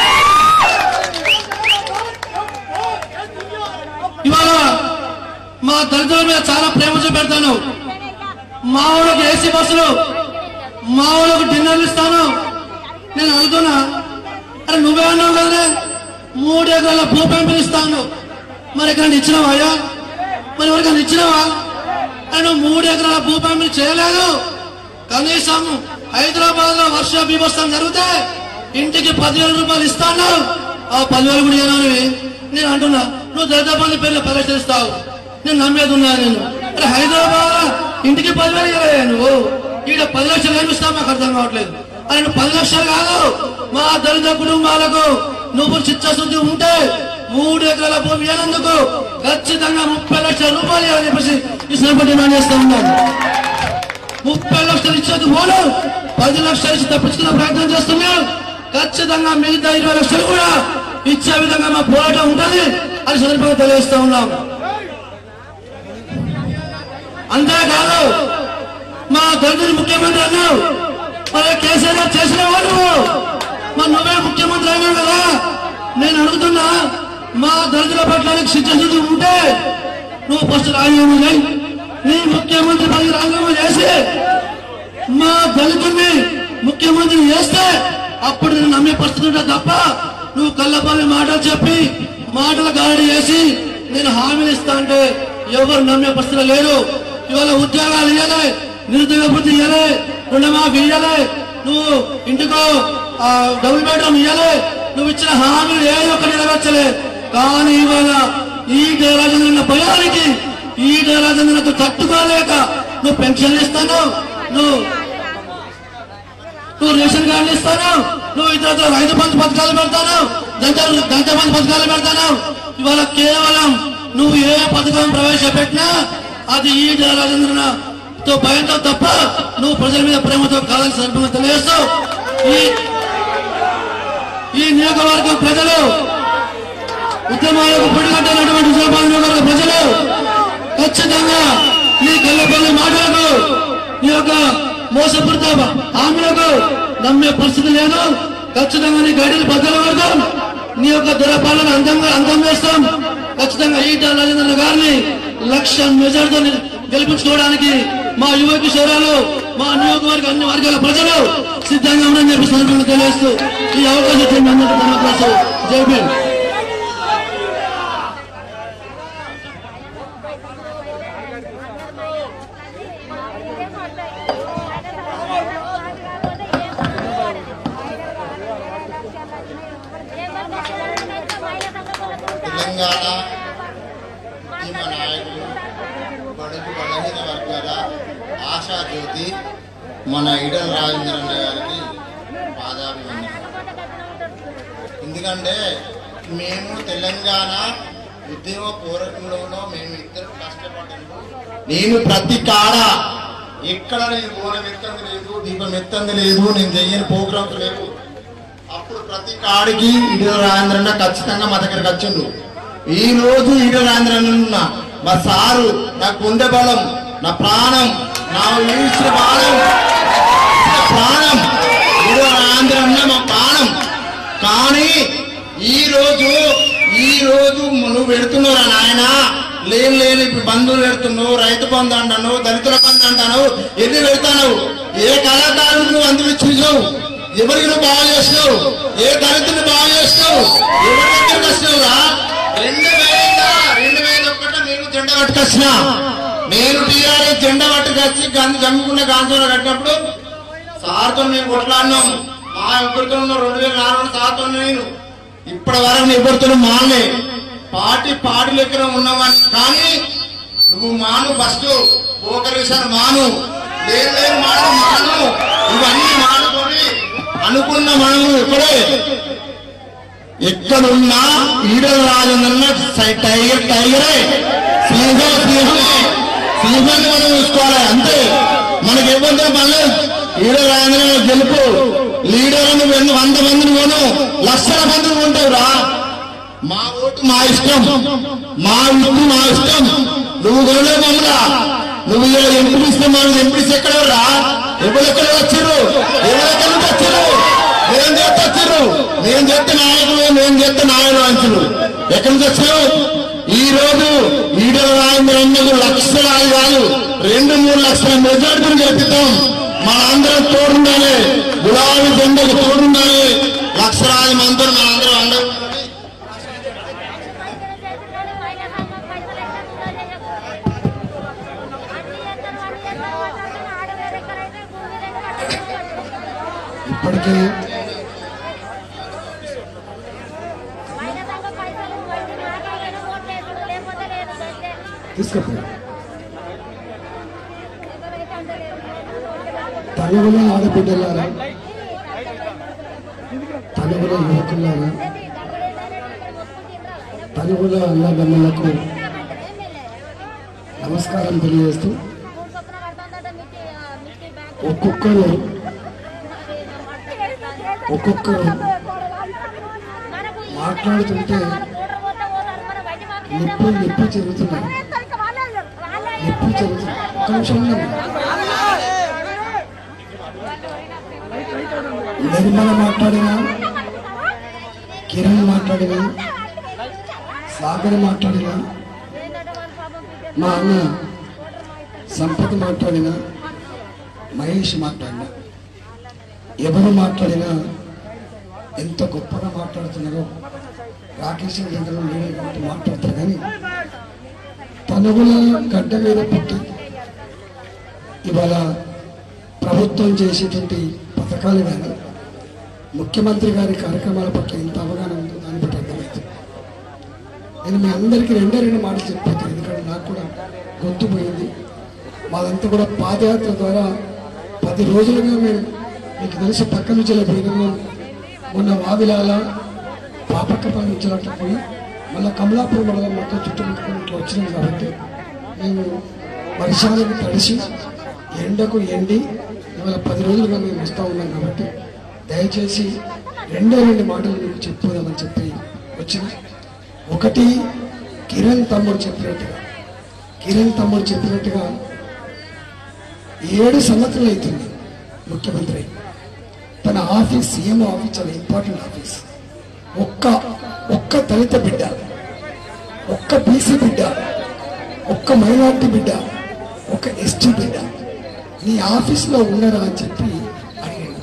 Speaker 13: ఇవాళ మా దళితుల మీద చాలా ప్రేమ చూపెడతాను మా వాళ్ళకి ఏసీ బస్సులు మా వాళ్ళకి డిన్నర్లు ఇస్తాను నేను అడుగుతున్నా అరే నువ్వే అన్నావు కదనే మూడు ఎకరాల భూ పంపిణీ ఇస్తాను మరి ఎక్కడ ఇచ్చినావా అయ్యా మరి ఎవరికైనా ఇచ్చినావా అరే నువ్వు మూడు ఎకరాల భూ పంపిణీ చేయలేదు కనీసం హైదరాబాద్ లో వర్ష బీభత్సం జరిగితే ఇంటికి పదివేల రూపాయలు ఇస్తాను ఆ పదివేలు కూడా ఏనావి నేను అంటున్నా నువ్వు దళిత బంధు పేర్లు పరిరక్షిస్తావు నేను నమ్మేది ఉన్నా నేను అరే హైదరాబాద్ ఇంటికి పదివేలు ఇవ్వలే నువ్వు ఈడ పది లక్షలు ఏమిస్తావు మాకు అర్థం కావట్లేదు అరే నువ్వు పది లక్షలు కాదు మా దళిత కుటుంబాలకు నువ్వు చిత్తశుద్ధి ఉంటే మూడు ఎకరాల భూమి ఇవ్వనందుకు ఖచ్చితంగా ముప్పై లక్షల రూపాయలు ఇవ్వాలని చెప్పేసి ఈ సందర్భంగా డిమాండ్ చేస్తా ఉన్నాను ముప్పై లక్షలు ఇచ్చేది పోను పది లక్షలు ఇచ్చి తప్పించుకునే ప్రయత్నం చేస్తున్నాం ఖచ్చితంగా మిగతా ఇరవై లక్షలు కూడా ఇచ్చే విధంగా మా పోరాటం ఉంటది అని సందర్భంగా తెలియజేస్తా ఉన్నాం అంతేకాదు మా దళితులు ముఖ్యమంత్రి అన్నావు మరి కేసీఆర్ గారు చేసిన వాళ్ళు మరి నువ్వే ముఖ్యమంత్రి అయినావు కదా నేను అడుగుతున్నా మా దళితుల పట్ల నీకు చిత్తశుద్ధి ఉంటే నువ్వు ఫస్ట్ రాజీనామా చేయి నీ ముఖ్యమంత్రి పదవి రాజీనామా చేసి మా దళితుల్ని ముఖ్యమంత్రి చేస్తే అప్పుడు నేను నమ్మే పరిస్థితి ఉంటుంది తప్ప నువ్వు కళ్ళపల్లి మాటలు చెప్పి మాటలు గాడి చేసి నేను హామీలు ఇస్తా అంటే ఎవరు నమ్మే పరిస్థితి లేరు ఇవాళ ఉద్యోగాలు ఇవ్వలే నిరుద్యోగ వృత్తి ఇవ్వలే రుణమాఫీ ఇవ్వలే నువ్వు ఇంటికో ఆ, డబుల్ బెడ్రూమ్ ఇవ్వలే నువ్వు ఇచ్చిన హామీలు ఏ ఒక్క నెరవేర్చలే కానీ ఇవాళ ఈ రాజేంద్ర భయానికి ఈ రాజేంద్రకు తట్టుకోలేక నువ్వు పెన్షన్ ఇస్తాను నువ్వు నువ్వు రేషన్ కార్డు ఇస్తాను నువ్వు ఇతర రైతు బంధు పథకాలు పెడతాను దంత దంత బంధు పథకాలు పెడతాను ఇవాళ కేవలం నువ్వు ఏ పథకం ప్రవేశపెట్టినా అది ఈ రాజేంద్రన తో భయంతో తప్ప నువ్వు ప్రజల మీద ప్రేమతో కాదని సందర్భంగా తెలియజేస్తావు ఈ ఈ నియోజకవర్గం ప్రజలు ఉద్యమాలకు పొడిగట్టినటువంటి హుజరాబాద్ నియోజకవర్గ ప్రజలు ఖచ్చితంగా నీ కళ్ళపల్లి మాటలకు నీ యొక్క మోసపూరిత హామీలకు నమ్మే పరిస్థితి లేదు ఖచ్చితంగా నీ గడిలు బద్దలు పడతాం నీ యొక్క దురపాలన అంతంగా అంతం చేస్తాం ఖచ్చితంగా ఈట రాజేంద్ర గారిని లక్ష మెజార్టీతో గెలిపించుకోవడానికి మా యువ కిషోరాలు మా నియోజకవర్గ అన్ని వర్గాల ప్రజలు సిద్ధంగా ఉన్నారని చెప్పి సందర్భంగా తెలియజేస్తూ ఈ అవకాశం ఇచ్చిన అందరికీ ధన్యవాదాలు జై భీమ్
Speaker 7: తెలంగాణ ఉద్యమ నాయకులు బడుగు బలహీన వర్గాల ఆశాజ్యోతి మన ఈడల రాజేంద్రన్న గారికి పాదాభివందనం ఎందుకంటే మేము తెలంగాణ ఉద్యమ పోరాటంలోనో మేము ఇద్దరు కష్టపడ్డాము నేను ప్రతి కాడ ఎక్కడ నేను బోనం ఎత్తంది లేదు దీపం ఎత్తంది లేదు నేను చెయ్యని ప్రోగ్రామ్స్ లేవు అప్పుడు ప్రతి కాడికి ఈటల రాజేంద్రన్న ఖచ్చితంగా మా దగ్గరకు వచ్చిండు ఈ రోజు ఈటల రాజేంద్రన్న ఉన్నా మా సారు నా గుండె బలం నా ప్రాణం నా ఈశ్వర బాలం నా ప్రాణం ఈటల రాజేంద్రన్న మా ప్రాణం కానీ ఈ రోజు ఈ రోజు నువ్వు పెడుతున్నారా నాయన లేని లేని ఇప్పుడు బంధువులు పెడుతున్నావు రైతు బంధు అంటాను దళితుల బంధు అంటాను ఎన్ని పెడతాను ఏ కళాకారులకు నువ్వు అందుకు ఇచ్చినావు ఎవరికి నువ్వు బాగా చేస్తావు ఏ దళితుని బాగా చేస్తావు ఎవరి దగ్గరికి వస్తున్నావురా రెండు వేల రెండు వేల ఒకట నేను జెండా పట్టుకొచ్చిన నేను టీఆర్ఎస్ జెండా పట్టుకొచ్చి గంధ జమ్ముకున్న గాంధీలో కట్టినప్పుడు సార్తో మేము కొట్లాడినాం మా ఎవరితో ఉన్న రెండు వేల నాలుగు సార్తో నేను ఇప్పటి వరకు ఎవరితో మానే పార్టీ పార్టీ లెక్కన ఉన్నవాడిని కానీ నువ్వు మాను ఫస్ట్ పోకర్ విషయాలు మాను లేదు లేదు మాను మాను ఇవన్నీ మానుకొని అనుకున్న మనము ఇక్కడే ఎక్కడున్నా ఈడల రాజన్న టైగర్ టైగరే సింహం సింహమే సింహాన్ని మనం చూసుకోవాలి అంతే మనకి ఇబ్బంది పనులు ఈడల రాజన్న గెలుపు లీడర్లను వెన్ను వంద మందిని కొను లక్షల మందిని కొంటావురా మా ఓటు మా ఇష్టం మా ఇల్లు మా ఇష్టం నువ్వు కొనలే మమ్మరా నువ్వు ఇలా ఎంపిస్తే మనం ఎంపిస్తే ఎక్కడ రా ఎవరెక్కడ వచ్చారు ఎవరెక్కడ నుంచి వచ్చారు నేను చేస్తే వచ్చారు నేను చేస్తే నాయకులు నేను చేస్తే నాయకులు అంచులు ఎక్కడి నుంచి వచ్చావు ఈ రోజు ఈడల రాజేంద్ర ఎన్నికలు లక్షలాది కాదు రెండు మూడు లక్షల మెజార్టీలు గెలుపుతాం మన అందరం తోడుండాలి గులాబీ జెండకు తోడుండాలి లక్షలాది మందిని మన అందరం అందరం
Speaker 3: ఇప్పటికే తీసుకపోయి తనుగుల ఆడబిడ్డలారా తనుగుల యువకులారా తనుగుల అన్నదమ్ములకు నమస్కారం తెలియజేస్తూ ఒక్కొక్కరు ఒక్కొక్కరు మాట్లాడుతుంటే నిప్పు నిప్పు చెరుగుతున్నాయి నిప్పు చెరుగుతున్నాయి ఒక్క నిమిషం ఉండండి. నిర్మల మాట్లాడినా కిరణ్ మాట్లాడినా సాగర్ మాట్లాడినా మా అన్న సంపత్ మాట్లాడినా మహేష్ మాట్లాడినా ఎవరు మాట్లాడినా ఎంత గొప్పగా మాట్లాడుతున్నారో రాకేష్ దగ్గర లేడు కాబట్టి మాట్లాడతారు కానీ తనుగుల గడ్డ మీద పుట్టి ఇవాళ ప్రభుత్వం చేసేటువంటి పథకాలు కానీ ముఖ్యమంత్రి గారి కార్యక్రమాల పట్ల ఎంత అవగాహన ఉందో దాన్ని బట్టి అర్థమవుతుంది నేను మీ అందరికీ రెండే రెండు మాటలు చెప్పిపోతాను ఎందుకంటే నాకు కూడా గొంతు పోయింది మాదంతా కూడా పాదయాత్ర ద్వారా పది రోజులుగా మేము మీకు తెలిసి పక్క నుంచి ఇలా పోయినాము మొన్న వావిలాల పాపక్కపల్లి నుంచి అట్లా పోయి మళ్ళీ కమలాపురం మండలం మొత్తం చుట్టుముట్టుకుని ఇట్లా వచ్చినాం కాబట్టి మేము వర్షాలకు తడిసి ఎండకు ఎండి ఇవాళ పది రోజులుగా మేము వస్తూ ఉన్నాం కాబట్టి దయచేసి రెండే రెండు మాటలు మీకు చెప్పుదామని చెప్పి వచ్చిన ఒకటి కిరణ్ తమ్ముడు చెప్పినట్టుగా కిరణ్ తమ్ముడు చెప్పినట్టుగా ఏడు సంవత్సరాలు అవుతుంది ముఖ్యమంత్రి తన ఆఫీస్ సీఎం ఆఫీస్ చాలా ఇంపార్టెంట్ ఆఫీస్ ఒక్క ఒక్క దళిత బిడ్డ ఒక్క బీసీ బిడ్డ ఒక్క మైనార్టీ బిడ్డ ఒక ఎస్టీ బిడ్డ నీ ఆఫీసులో ఉన్నారా అని చెప్పి అడిగాడు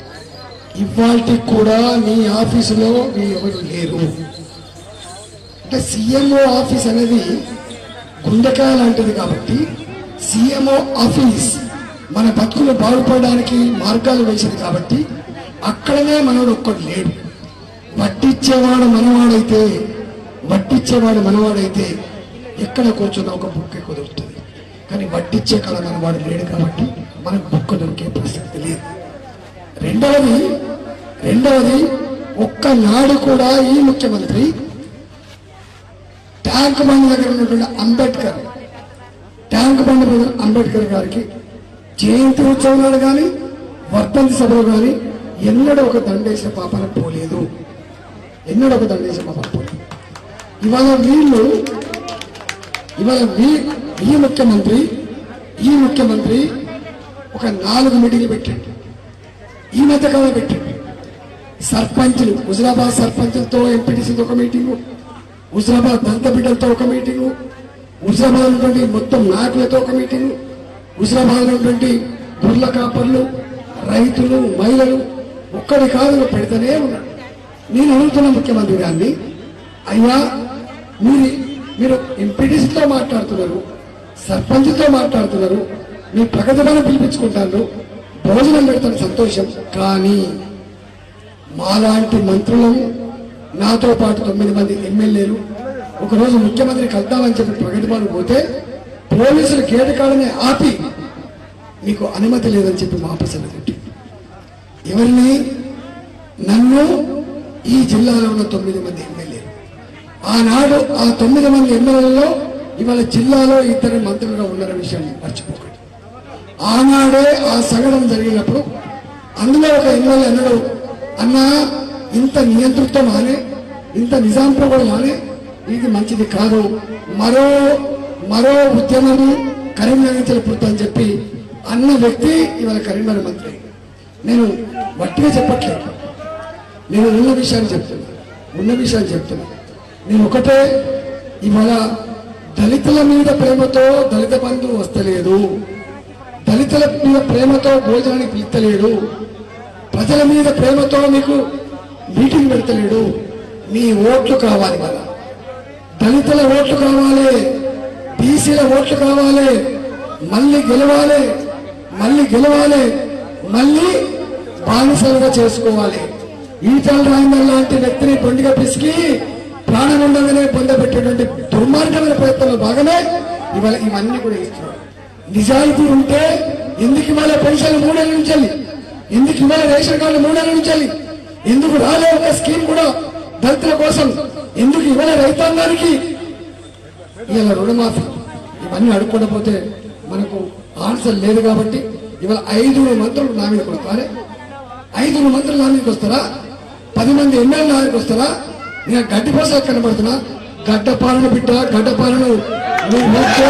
Speaker 3: ఇవాళకి కూడా నీ ఆఫీసులో మీ ఎవరు లేరు అంటే సీఎంఓ ఆఫీస్ అనేది గుండెకాయ లాంటిది కాబట్టి సీఎంఓ ఆఫీస్ మన బతుకులు బాగుపడడానికి మార్గాలు వేసింది కాబట్టి అక్కడనే మనోడు ఒక్కడు లేడు వడ్డిచ్చేవాడు మనవాడైతే వడ్డిచ్చేవాడు మనవాడైతే ఎక్కడ కూర్చున్న ఒక బుక్క కుదురుతుంది కానీ వడ్డిచ్చే కళ మనవాడు లేడు కాబట్టి మనకు బుక్క దొరికే ప్రసక్తి లేదు రెండవది రెండవది ఒక్క నాడు కూడా ఈ ముఖ్యమంత్రి ట్యాంక్ బండ్ దగ్గర ఉన్నటువంటి అంబేద్కర్ ట్యాంక్ బండ్ మీద అంబేద్కర్ గారికి జయంతి ఉత్సవం నాడు కానీ వర్ధంతి సభలో కానీ ఎన్నడూ ఒక దండేసిన పాపన పోలేదు ఎన్నడూ ఒక దండేసిన పాపన పోలేదు ఇవాళ వీళ్ళు ఇవాళ మీ ఈ ముఖ్యమంత్రి ఈ ముఖ్యమంత్రి ఒక నాలుగు మీటింగ్లు పెట్టండి ఈ మధ్య కాలం పెట్టండి సర్పంచులు హుజరాబాద్ సర్పంచులతో ఎంపీటీసీతో ఒక మీటింగు హుజరాబాద్ దంత బిడ్డలతో ఒక మీటింగు హుజరాబాద్ ఉన్నటువంటి మొత్తం నాయకులతో ఒక మీటింగు హుజరాబాద్ ఉన్నటువంటి గుర్ల కాపర్లు రైతులు మహిళలు ఒక్కడి కాదు పెడితేనే ఉన్నాడు నేను అడుగుతున్న ముఖ్యమంత్రి గారిని అయ్యా మీరు మీరు ఎంపీటీసీతో మాట్లాడుతున్నారు సర్పంచ్తో మాట్లాడుతున్నారు మీ ప్రగతి బలం పిలిపించుకుంటారు భోజనం పెడతాను సంతోషం కానీ మాలాంటి మంత్రులను నాతో పాటు తొమ్మిది మంది ఎమ్మెల్యేలు ఒకరోజు ముఖ్యమంత్రి కలుద్దామని చెప్పి ప్రగతి భవన్ పోతే పోలీసులు గేటు కాడనే ఆపి మీకు అనుమతి లేదని చెప్పి మా ఆఫీసర్లు కొట్టి ఎవరిని నన్ను ఈ జిల్లాలో ఉన్న తొమ్మిది మంది ఎమ్మెల్యేలు ఆనాడు ఆ తొమ్మిది మంది ఎమ్మెల్యేలలో ఇవాళ జిల్లాలో ఇద్దరు మంత్రులుగా ఉన్న విషయం మర్చిపోకండి ఆనాడే ఆ సగడం జరిగినప్పుడు అందులో ఒక ఎమ్మెల్యే అన్నాడు అన్నా ఇంత నియంతృత్వం ఆనే ఇంత నిజాంతో కూడా ఆనే ఇది మంచిది కాదు మరో మరో ఉద్యమము కరీంనగర్ తెలుపుతా అని చెప్పి అన్న వ్యక్తి ఇవాళ కరీంనగర్ మంత్రి నేను వట్టిగా చెప్పట్లేదు నేను ఉన్న విషయాన్ని చెప్తున్నా ఉన్న విషయాన్ని చెప్తున్నా నేను ఒకటే ఇవాళ దళితుల మీద ప్రేమతో దళిత బంధు వస్తలేదు దళితుల మీద ప్రేమతో భోజనానికి పిలుస్తలేడు ప్రజల మీద ప్రేమతో మీకు మీటింగ్ పెడతలేడు మీ ఓట్లు కావాలి కదా దళితుల ఓట్లు కావాలి బీసీల ఓట్లు కావాలి మళ్ళీ గెలవాలి మళ్ళీ గెలవాలి మళ్ళీ బానిసలుగా చేసుకోవాలి ఈటల రాయిందర్ లాంటి వ్యక్తిని పండుగ పిసికి ప్రాణం ఉండగానే పొందబెట్టేటువంటి దుర్మార్గమైన ప్రయత్నంలో భాగమే ఇవాళ ఇవన్నీ కూడా ఇస్తున్నాడు నిజాయితీ ఉంటే ఎందుకు ఇవాళ పెన్షన్ మూడేళ్ళ నుంచి వెళ్ళి ఎందుకు ఇవాళ రేషన్ కార్డు మూడేళ్ళ నుంచి వెళ్ళి ఎందుకు రాలే ఒక స్కీమ్ కూడా దళితుల కోసం ఎందుకు ఇవాళ రైతాంగానికి ఇవాళ రుణమాఫీ ఇవన్నీ అడుక్కోకపోతే మనకు ఆన్సర్ లేదు కాబట్టి ఇవాళ ఐదుగురు మంత్రులు నా మీదకి వస్తారే ఐదుగురు మంత్రులు నా మీదకి వస్తారా పది మంది ఎమ్మెల్యే నా మీదకి వస్తారా నేను గడ్డి పోసలు కనబడుతున్నా గడ్డ పాలన బిడ్డ గడ్డ పాలన నువ్వు ఊస్తే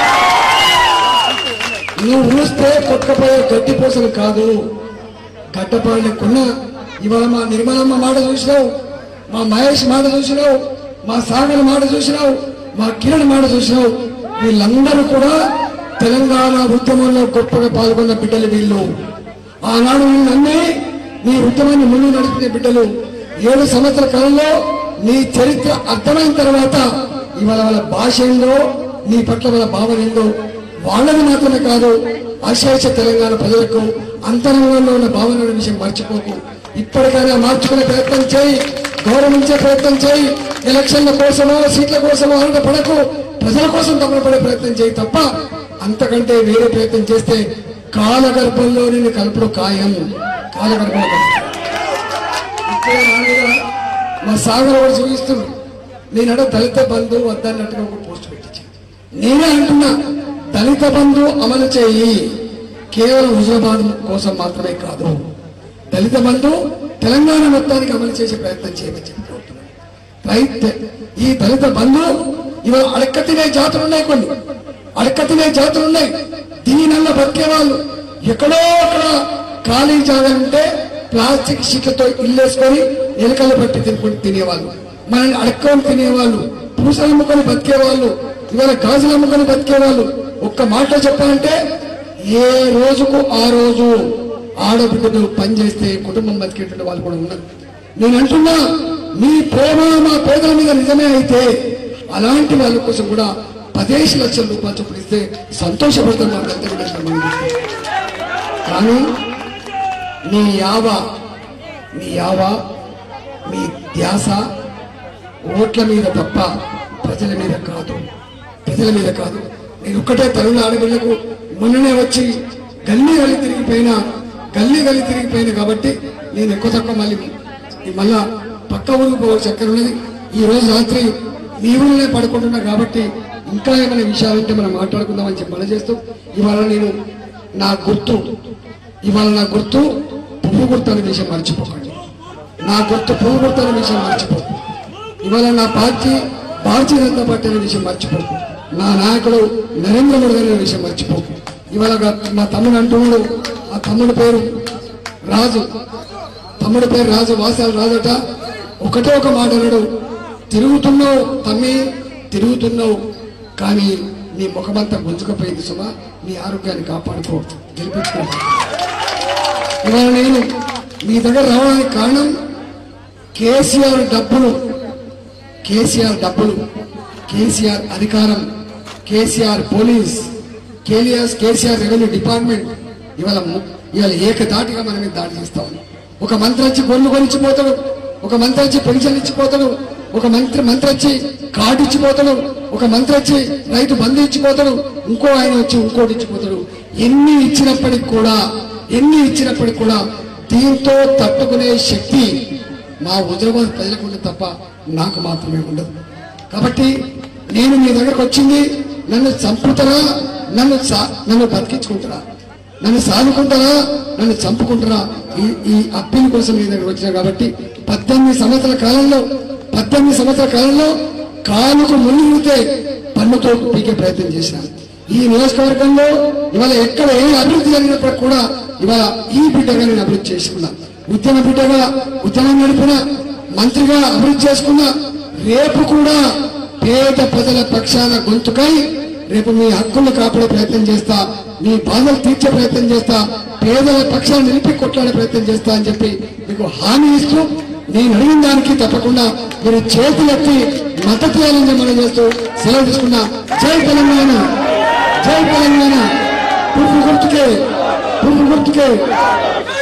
Speaker 3: నువ్వు ఊస్తే కొట్టకపోయే గడ్డి పోసలు కాదు గడ్డ పాలన కొన్న ఇవాళ మా నిర్మలమ్మ మాట చూసినావు మా మహేష్ మాట చూసినావు మా సాగర్ మాట చూసినావు మా కిరణ్ మాట చూసినావు వీళ్ళందరూ కూడా తెలంగాణ ఉద్యమంలో గొప్పగా పాల్గొన్న బిడ్డలు వీళ్ళు ఆనాడు నమ్మి నీ ఉద్యమాన్ని ముందు నడిపిన బిడ్డలు ఏడు సంవత్సరాల కాలంలో నీ చరిత్ర అర్థమైన తర్వాత ఇవాళ వాళ్ళ భాష ఏందో నీ పట్ల వాళ్ళ భావన ఏందో వాళ్ళని మాత్రమే కాదు అశేష తెలంగాణ ప్రజలకు అంతరంగంలో ఉన్న భావన అనే విషయం మర్చిపోకు ఇప్పటికైనా మార్చుకునే ప్రయత్నం చేయి గౌరవించే ప్రయత్నం చేయి ఎలక్షన్ల కోసమో సీట్ల కోసమో ఆనంద పడకు ప్రజల కోసం తప్పపడే ప్రయత్నం చేయి తప్ప అంతకంటే వేరే ప్రయత్నం చేస్తే కాలగర్భంలో నేను కలుపుడు ఖాయం కాలగర్భంలో కలుపుడు. ఇప్పుడే నా మీద మా సాగర్ వాడు చూపిస్తుంది నేనడ దళిత బంధు వద్దన్నట్టుగా ఒక పోస్ట్ పెట్టించి నేనే అంటున్నా దళిత బంధు అమలు చేయి కేవలం హుజరాబాద్ కోసం మాత్రమే కాదు దళిత బంధు తెలంగాణ మొత్తానికి అమలు చేసే ప్రయత్నం చేయమని చెప్పి కోరుతున్నాను. రైట్ ఈ దళిత బంధు ఇవాళ అడక్క తినే జాతులు ఉన్నాయి కొన్ని అడక్క తినే జాతులు ఉన్నాయి దీనల్ల బతికే వాళ్ళు ఎక్కడో అక్కడ ఖాళీ జాగా ఉంటే ప్లాస్టిక్ షీట్లతో ఇల్లేసుకొని ఎలుకలు పట్టి తినుకొని తినేవాళ్ళు మనల్ని అడక్కొని తినేవాళ్ళు పూసలు అమ్ముకొని బతికేవాళ్ళు ఇవాళ గాజులు అమ్ముకొని బతికేవాళ్ళు ఒక్క మాటలో చెప్పాలంటే ఏ రోజుకు ఆ రోజు ఆడబిడ్డలు పనిచేస్తే కుటుంబం బతికేటువంటి వాళ్ళు కూడా ఉన్నారు నేను అంటున్నా మీ ప్రేమ మా పేదల మీద నిజమే అయితే అలాంటి వాళ్ళ కోసం కూడా పదేసి లక్షల రూపాయలు చొప్పున ఇస్తే సంతోషపడతాం మాకంతా కూడా ఇక్కడ మనం చూస్తాం. కానీ మీ యావ మీ యావ మీ ధ్యాస ఓట్ల మీద తప్ప ప్రజల మీద కాదు ప్రజల మీద కాదు నేను ఒక్కటే తరుణ ఆడపిల్లకు మొన్ననే వచ్చి గల్లీ గల్లి తిరిగిపోయినా గల్లీ గల్లి తిరిగిపోయినా కాబట్టి నేను ఎక్కువ తక్కువ మళ్ళీ మళ్ళా పక్క ఊరికి పోవాల్సి ఎక్కడ ఉన్నది ఈ రోజు రాత్రి మీ ఊళ్ళోనే పడుకుంటున్నా కాబట్టి ఇంకా ఏమైనా విషయాలు ఉంటే మనం మాట్లాడుకుందామని చెప్పి మనం చేస్తూ ఇవాళ నేను నా గుర్తు ఇవాళ నా గుర్తు పువ్వు గుర్తు అనే విషయం మర్చిపోకండి నా గుర్తు పువ్వు గుర్తు అనే విషయం మర్చిపోకు ఇవాళ నా పార్టీ భారతీయ జనతా పార్టీ అనే విషయం మర్చిపోకు నా నాయకుడు నరేంద్ర మోడీ గారి అనే విషయం మర్చిపోకు ఇవాళ గా- మా తమ్ముడు అంటున్నాడు ఆ తమ్ముడు పేరు రాజు తమ్ముడి పేరు రాజు వాసాలు రాజట ఒకటే ఒక మాట అన్నాడు తిరుగుతున్నావు తమ్మి తిరుగుతున్నావు కానీ నీ ముఖమంతా గుంజుకపోయింది సుమా నీ ఆరోగ్యాన్ని కాపాడుకో గెలిపించుకో ఇవాళ నేను మీ దగ్గర రావడానికి కారణం కేసీఆర్ డబ్బులు కేసీఆర్ డబ్బులు కేసీఆర్ అధికారం కేసీఆర్ పోలీస్ కేలియాస్ కేసీఆర్ రెవెన్యూ డిపార్ట్మెంట్ ఇవాళ ము- ఇవాళ ఏకదాటిగా మన మీద దాడి చేస్తా ఉన్నాం ఒక మంత్రి వచ్చి గొర్రెలు కొనిచ్చిపోతాడు ఒక మంత్రి వచ్చి పెన్షన్ ఇచ్చిపోతాడు ఒక మంత్రి మంత్రి వచ్చి కార్డు ఇచ్చిపోతాడు ఒక మంత్రి వచ్చి రైతు బంధు ఇచ్చిపోతాడు ఇంకో ఆయన వచ్చి ఇంకోటి ఇచ్చిపోతాడు ఎన్ని ఇచ్చినప్పటికి కూడా ఎన్ని ఇచ్చినప్పటికి కూడా దీంతో తట్టుకునే శక్తి మా హుజరాబాద్ ప్రజలకు ఉండదు తప్ప నాకు మాత్రమే ఉండదు కాబట్టి నేను మీ దగ్గరకు వచ్చింది నన్ను చంపుతారా నన్ను సా- నన్ను బతికించుకుంటారా నన్ను సాదుకుంటారా నన్ను చంపుకుంటారా ఈ ఈ అప్పీల్ కోసం మీ దగ్గర వచ్చినా కాబట్టి పద్దెనిమిది సంవత్సరాల కాలంలో పద్దెనిమిది సంవత్సరాల కాలంలో కాలుకు మునిగితే పన్నుతో పీకే ప్రయత్నం చేసినాను ఈ నియోజకవర్గంలో ఇవాళ ఎక్కడ ఏ అభివృద్ధి జరిగినప్పుడు కూడా ఇవాళ ఈ బిడ్డగా నేను అభివృద్ధి చేసుకున్నా ఉద్యమ బిడ్డగా ఉద్యమం నడిపిన మంత్రిగా అభివృద్ధి చేసుకున్నా రేపు కూడా పేద ప్రజల పక్షాన గొంతుకై రేపు మీ హక్కులను కాపాడే ప్రయత్నం చేస్తా మీ బాధలు తీర్చే ప్రయత్నం చేస్తా పేదల పక్షాన్ని నిలిపి కొట్లాడే ప్రయత్నం చేస్తా అని చెప్పి మీకు హామీ ఇస్తూ నేను అడిగిన దానికి తప్పకుండా మీరు చేతులెత్తి మద్దతు ఇవ్వాలని మనం చేస్తూ సెలవు తీసుకున్నా జై తెలంగాణ జై తెలంగాణ పువ్వు గుర్తుకే పువ్వు గుర్తుకే